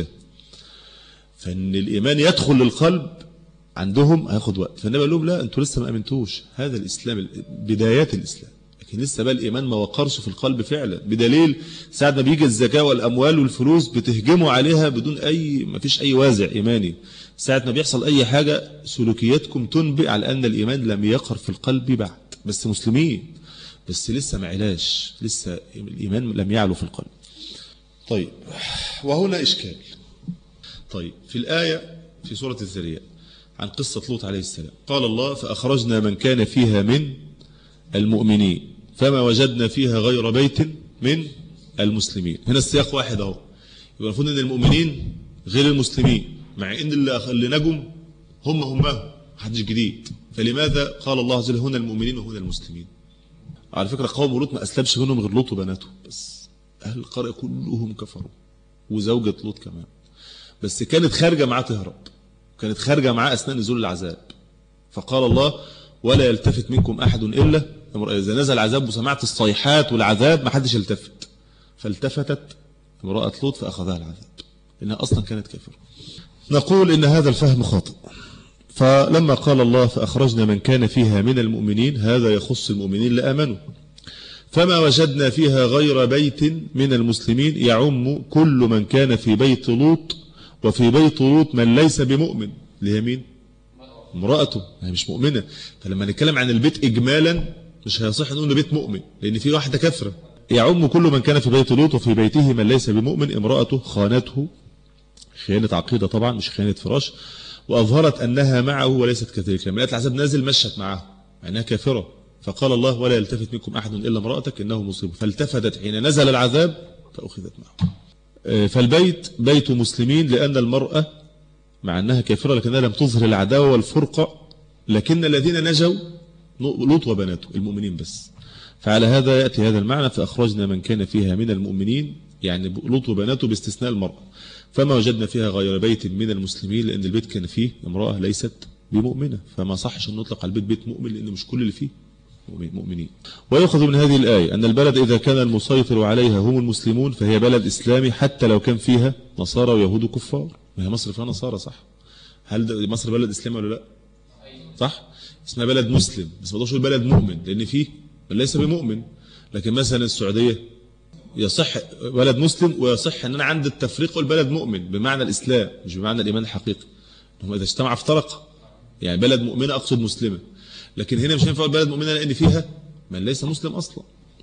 فإن الإيمان يدخل للقلب عندهم هياخد وقت فالنبي قال لهم لا أنتوا لسه ما أمنتوش هذا الإسلام بدايات الإسلام لكن لسه بقى الإيمان ما وقرش في القلب فعلا بدليل ساعة ما بيجي الزكاة والأموال والفلوس بتهجموا عليها بدون أي ما فيش أي وازع إيماني ساعة ما بيحصل أي حاجة سلوكياتكم تنبئ على أن الإيمان لم يقر في القلب بعد بس مسلمين بس لسه ما علاش لسه الإيمان لم يعلو في القلب طيب وهنا إشكال طيب في الآية في سورة الذريات عن قصة لوط عليه السلام قال الله فأخرجنا من كان فيها من المؤمنين فما وجدنا فيها غير بيت من المسلمين هنا السياق واحد اهو يبقى المفروض ان المؤمنين غير المسلمين مع ان اللي اللي نجم هم هم محدش جديد فلماذا قال الله عز وجل هنا المؤمنين وهنا المسلمين على فكرة قوم لوط ما أسلمش منهم غير لوط وبناته بس أهل القرية كلهم كفروا وزوجة لوط كمان بس كانت خارجة معاه تهرب كانت خارجة معاه أثناء نزول العذاب فقال الله ولا يلتفت منكم أحد إلا إذا نزل العذاب وسمعت الصيحات والعذاب ما حدش يلتفت فالتفتت امرأة لوط فأخذها العذاب إنها أصلا كانت كافرة نقول إن هذا الفهم خاطئ فلما قال الله فأخرجنا من كان فيها من المؤمنين هذا يخص المؤمنين لآمنوا فما وجدنا فيها غير بيت من المسلمين يعم كل من كان في بيت لوط وفي بيت لوط من ليس بمؤمن اللي هي مين امرأته هي مش مؤمنة فلما نتكلم عن البيت إجمالا مش هيصح نقول بيت مؤمن لأن في واحدة كفرة يعم كل من كان في بيت لوط وفي بيته من ليس بمؤمن امرأته خانته خيانة عقيدة طبعا مش خيانة فراش وأظهرت أنها معه وليست كذلك لما لقيت العذاب نازل مشت معه أنها كافرة فقال الله ولا يلتفت منكم أحد إلا امرأتك إنه مصيب فالتفتت حين نزل العذاب فأخذت معه فالبيت بيت مسلمين لأن المرأة مع أنها كافرة لكنها لم تظهر العداوة والفرقة لكن الذين نجوا لوط وبناته المؤمنين بس فعلى هذا يأتي هذا المعنى فأخرجنا من كان فيها من المؤمنين يعني لوط وبناته باستثناء المرأة فما وجدنا فيها غير بيت من المسلمين لأن البيت كان فيه امرأة ليست بمؤمنة فما صحش أن نطلق على البيت بيت مؤمن لأن مش كل اللي فيه مؤمنين ويأخذ من هذه الآية أن البلد إذا كان المسيطر عليها هم المسلمون فهي بلد إسلامي حتى لو كان فيها نصارى ويهود كفار ما هي مصر فيها نصارى صح هل مصر بلد إسلامي ولا لا صح اسمها بلد مسلم بس ما تقولش بلد مؤمن لأن فيه ليس بمؤمن لكن مثلا السعودية يصح بلد مسلم ويصح ان انا عندي التفريق والبلد مؤمن بمعنى الاسلام مش بمعنى الايمان الحقيقي هم اذا اجتمع افترق يعني بلد مؤمنه اقصد مسلمه لكن هنا مش هينفع بلد مؤمنه لان فيها من ليس مسلم اصلا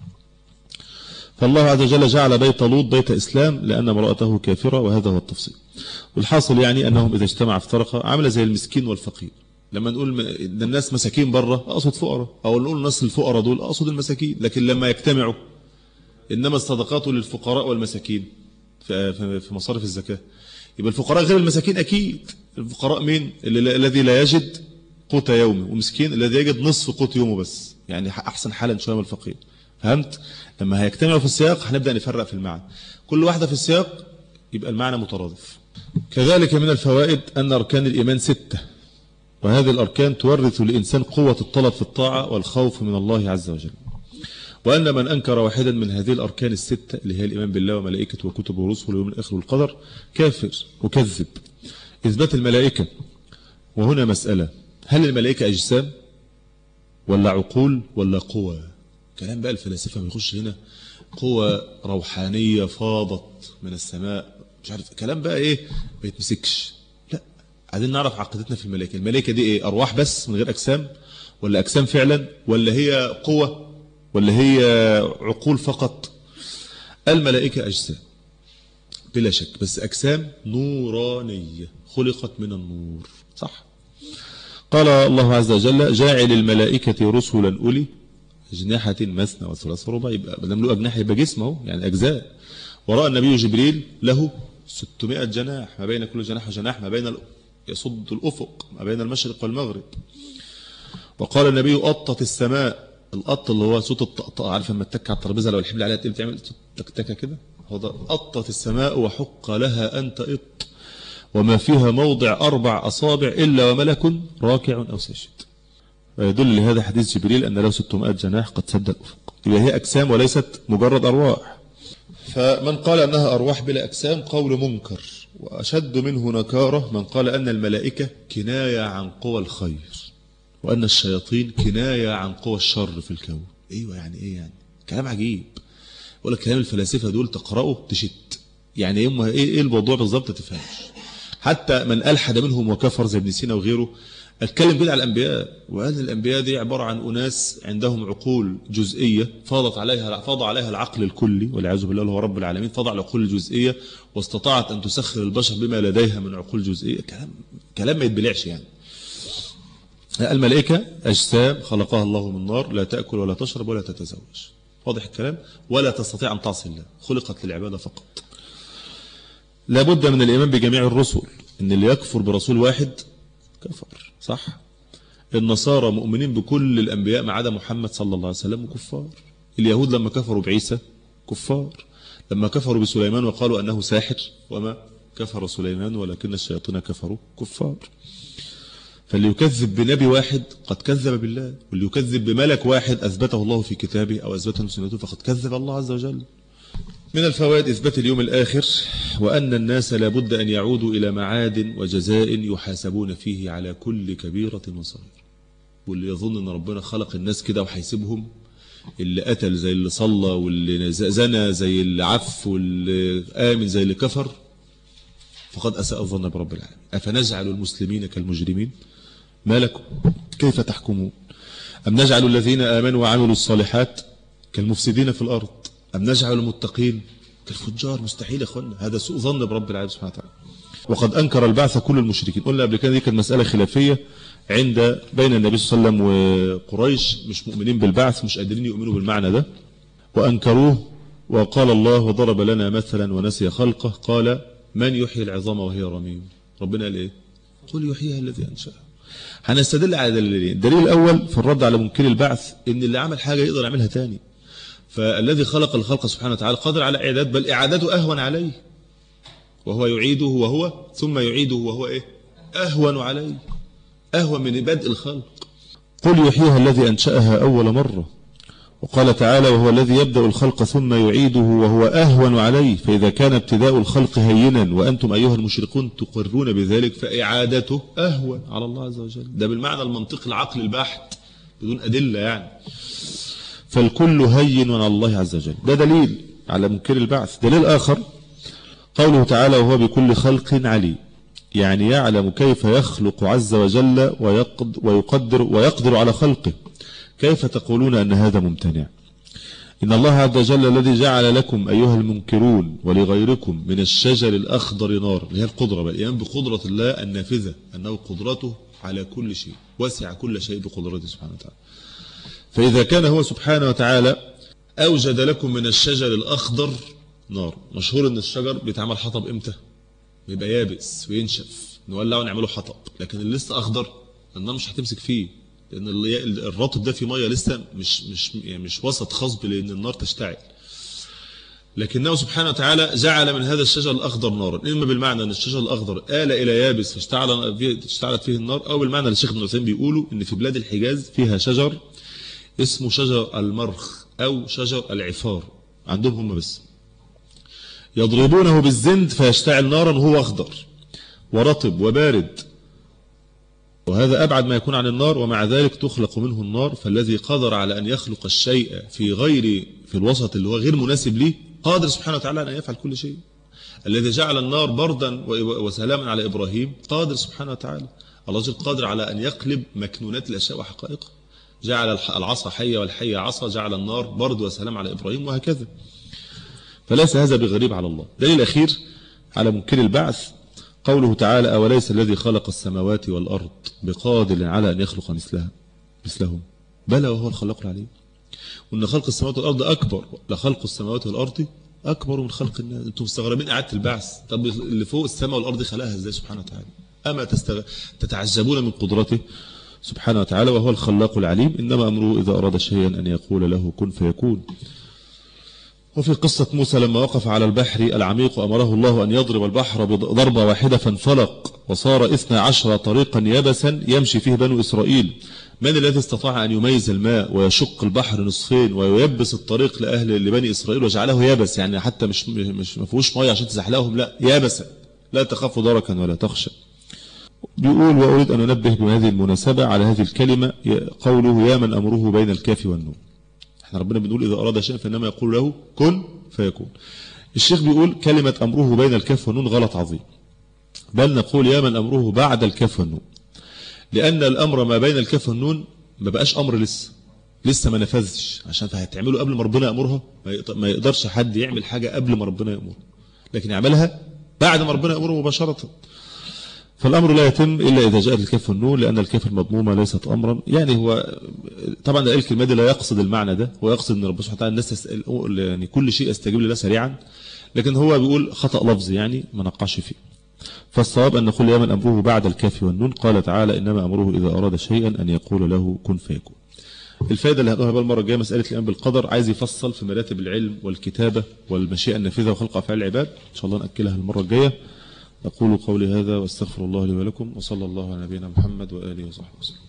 فالله عز وجل جعل بيت لوط بيت اسلام لان امراته كافره وهذا هو التفصيل والحاصل يعني انهم اذا اجتمع افترق عامله زي المسكين والفقير لما نقول ان الناس مساكين بره اقصد فقراء او نقول الناس الفقراء دول اقصد المساكين لكن لما يجتمعوا إنما الصدقات للفقراء والمساكين في مصارف الزكاة يبقى الفقراء غير المساكين أكيد الفقراء مين اللي- الذي لا يجد قوت يومه ومسكين الذي يجد نصف قوت يومه بس يعني أحسن حالا شوية من الفقير فهمت لما هيجتمعوا في السياق هنبدأ نفرق في المعنى كل واحدة في السياق يبقى المعنى مترادف كذلك من الفوائد أن أركان الإيمان ستة وهذه الأركان تورث للإنسان قوة الطلب في الطاعة والخوف من الله عز وجل وأن من أنكر واحدا من هذه الأركان الستة اللي هي الإيمان بالله وملائكته وكتبه ورسله واليوم الآخر والقدر كافر مكذب إثبات الملائكة وهنا مسألة هل الملائكة أجسام ولا عقول ولا قوى كلام بقى الفلاسفة بيخش هنا قوة روحانية فاضت من السماء مش عارف كلام بقى ايه ما يتمسكش لا عايزين نعرف عقيدتنا في الملائكة الملائكة دي ايه أرواح بس من غير أجسام ولا أجسام فعلا ولا هي قوة ولا هي عقول فقط الملائكة أجسام بلا شك بس أجسام نورانية خلقت من النور صح قال الله عز وجل جاعل الملائكة رسلا أولي أجنحة مثنى وثلاث ورباع يبقى ما دام له أجنحة يبقى جسم اهو يعني أجزاء ورأى النبي جبريل له 600 جناح ما بين كل جناح وجناح ما بين ال- يصد الأفق ما بين المشرق والمغرب وقال النبي أطت السماء القط اللي هو صوت الطقطقة عارف لما تتك على الترابيزه لو الحبل عليها تقلب تعمل صوت تكتكه كده هو ده أطت السماء وحق لها أن تئط وما فيها موضع أربع أصابع إلا وملك راكع أو ساجد ويدل لهذا حديث جبريل أن له 600 جناح قد سد الأفق يبقى هي أجسام وليست مجرد أرواح فمن قال أنها أرواح بلا أجسام قول منكر وأشد منه نكارة من قال أن الملائكة كناية عن قوى الخير وأن الشياطين كناية عن قوى الشر في الكون أيوة يعني إيه يعني كلام عجيب يقول لك كلام الفلاسفة دول تقرأه تشت يعني إيه إيه إيه الموضوع بالظبط تفهمش حتى من ألحد منهم وكفر زي ابن سينا وغيره اتكلم كده على الأنبياء وقال الأنبياء دي عبارة عن أناس عندهم عقول جزئية فاضت عليها فاض عليها العقل الكلي والعياذ بالله اللي هو رب العالمين فاض على العقول الجزئية واستطاعت أن تسخر البشر بما لديها من عقول جزئية كلام كلام ما يتبلعش يعني الملائكة أجسام خلقها الله من نار لا تأكل ولا تشرب ولا تتزوج واضح الكلام ولا تستطيع أن تعصي الله خلقت للعبادة فقط لابد من الإيمان بجميع الرسل إن اللي يكفر برسول واحد كفر صح النصارى مؤمنين بكل الأنبياء ما عدا محمد صلى الله عليه وسلم كفار اليهود لما كفروا بعيسى كفار لما كفروا بسليمان وقالوا أنه ساحر وما كفر سليمان ولكن الشياطين كفروا كفار فاللي يكذب بنبي واحد قد كذب بالله واللي يكذب بملك واحد أثبته الله في كتابه أو أثبته سنته فقد كذب الله عز وجل من الفوائد إثبات اليوم الآخر وأن الناس لابد أن يعودوا إلى معاد وجزاء يحاسبون فيه على كل كبيرة وصغيرة واللي يظن أن ربنا خلق الناس كده وحيسبهم اللي قتل زي اللي صلى واللي زنى زي اللي عف واللي آمن زي اللي كفر فقد أساء الظن برب العالمين أفنجعل المسلمين كالمجرمين ما لكم كيف تحكمون أم نجعل الذين آمنوا وعملوا الصالحات كالمفسدين في الأرض أم نجعل المتقين كالفجار مستحيل يا أخوانا هذا سوء ظن برب العالمين سبحانه وتعالى وقد أنكر البعث كل المشركين قلنا قبل كده دي كانت مسألة خلافية عند بين النبي صلى الله عليه وسلم وقريش مش مؤمنين بالبعث مش قادرين يؤمنوا بالمعنى ده وأنكروه وقال الله وضرب لنا مثلا ونسي خلقه قال من يحيي العظام وهي رميم ربنا قال ايه قل يحييها الذي انشاها هنستدل على دليلين الدليل الاول في الرد على منكر البعث ان اللي عمل حاجه يقدر يعملها تاني فالذي خلق الخلق سبحانه وتعالى قادر على اعداد بل اعادته اهون عليه وهو يعيده وهو ثم يعيده وهو ايه اهون عليه اهون من بدء الخلق قل يحييها الذي انشاها اول مره وقال تعالى وهو الذي يبدأ الخلق ثم يعيده وهو أهون عليه فإذا كان ابتداء الخلق هينا وأنتم أيها المشركون تقرون بذلك فإعادته أهون على الله عز وجل ده بالمعنى المنطقي العقل البحت بدون أدلة يعني فالكل هين على الله عز وجل ده دليل على منكر البعث دليل آخر قوله تعالى وهو بكل خلق عليم يعني يعلم كيف يخلق عز وجل ويقدر ويقدر على خلقه كيف تقولون أن هذا ممتنع إن الله عز وجل الذي جعل لكم أيها المنكرون ولغيركم من الشجر الأخضر نار اللي هي القدرة بل الإيمان بقدرة الله النافذة أنه قدرته على كل شيء وسع كل شيء بقدرته سبحانه وتعالى فإذا كان هو سبحانه وتعالى أوجد لكم من الشجر الأخضر نار مشهور أن الشجر بيتعمل حطب إمتى بيبقى يابس وينشف نولعه ونعمله حطب لكن اللي لسه اخضر النار مش هتمسك فيه لان اللي- الرطب ده فيه ميه لسه مش مش يعني مش وسط خصب لان النار تشتعل لكنه سبحانه وتعالى جعل من هذا الشجر الاخضر نارا اما بالمعنى ان الشجر الاخضر آل الى يابس فاشتعل فيه- اشتعلت فيه النار او بالمعنى اللي الشيخ ابن عثيمين بيقولوا ان في بلاد الحجاز فيها شجر اسمه شجر المرخ او شجر العفار عندهم هم بس يضربونه بالزند فيشتعل نارا وهو اخضر ورطب وبارد وهذا أبعد ما يكون عن النار ومع ذلك تخلق منه النار فالذي قدر على أن يخلق الشيء في غير في الوسط اللي هو غير مناسب ليه قادر سبحانه وتعالى أن يفعل كل شيء الذي جعل النار بردا و- وسلاما على إبراهيم قادر سبحانه وتعالى الله جل قادر على أن يقلب مكنونات الأشياء وحقائقها جعل الح- العصا حية والحية عصا جعل النار برد وسلام على إبراهيم وهكذا فليس هذا بغريب على الله دليل الأخير على منكر البعث قوله تعالى أوليس الذي خلق السماوات والأرض بقادر على أن يخلق مثلها مثلهم بلى وهو الخلاق العليم وأن خلق السماوات والأرض أكبر لخلق السماوات والأرض أكبر من خلق الناس أنتم مستغربين إعادة البعث طب اللي فوق السماء والأرض خلقها إزاي سبحانه وتعالى أما تستغ... تتعجبون من قدرته سبحانه وتعالى وهو الخلاق العليم إنما أمره إذا أراد شيئا أن يقول له كن فيكون وفي قصة موسى لما وقف على البحر العميق أمره الله أن يضرب البحر بضربة واحدة فانفلق وصار إثنى عشر طريقا يبسا يمشي فيه بنو إسرائيل من الذي استطاع أن يميز الماء ويشق البحر نصفين وييبس الطريق لأهل لبني إسرائيل وجعله يبس يعني حتى مش مش ما فيهوش ميه عشان تزحلقهم لا يابسا لا تخاف دركا ولا تخشى بيقول وأريد أن أنبه بهذه المناسبة على هذه الكلمة قوله يا من أمره بين الكاف والنون احنا ربنا بنقول إذا أراد شيئا فإنما يقول له كن فيكون الشيخ بيقول كلمة أمره بين الكاف والنون غلط عظيم بل نقول يا من أمره بعد الكاف والنون لأن الأمر ما بين الكاف والنون ما بقاش أمر لسه لسه ما نفذش عشان هتعمله قبل ما ربنا يأمرها ما يقدر- ما يقدرش حد يعمل حاجة قبل ما ربنا يأمره لكن يعملها بعد ما ربنا يأمره مباشرة فالأمر لا يتم إلا إذا جاءت الكاف والنون لأن الكاف المضمومة ليست أمرا يعني هو طبعا ده الكلمة دي لا يقصد المعنى ده هو يقصد أن ربنا سبحانه وتعالى الناس تسأل يعني كل شيء يستجيب لله سريعا لكن هو بيقول خطأ لفظي يعني ما نقعش فيه فالصواب أن نقول يا من أمره بعد الكاف والنون قال تعالى إنما أمره إذا أراد شيئا أن يقول له كن فيكون الفائدة اللي هنقولها بقى المرة الجاية مسألة الإيمان بالقدر عايز يفصل في مراتب العلم والكتابة والمشيئة النافذة وخلق أفعال العباد إن شاء الله نأكلها المرة الجاية أقول قولي هذا واستغفر الله لي ولكم وصلى الله على نبينا محمد وآله وصحبه وسلم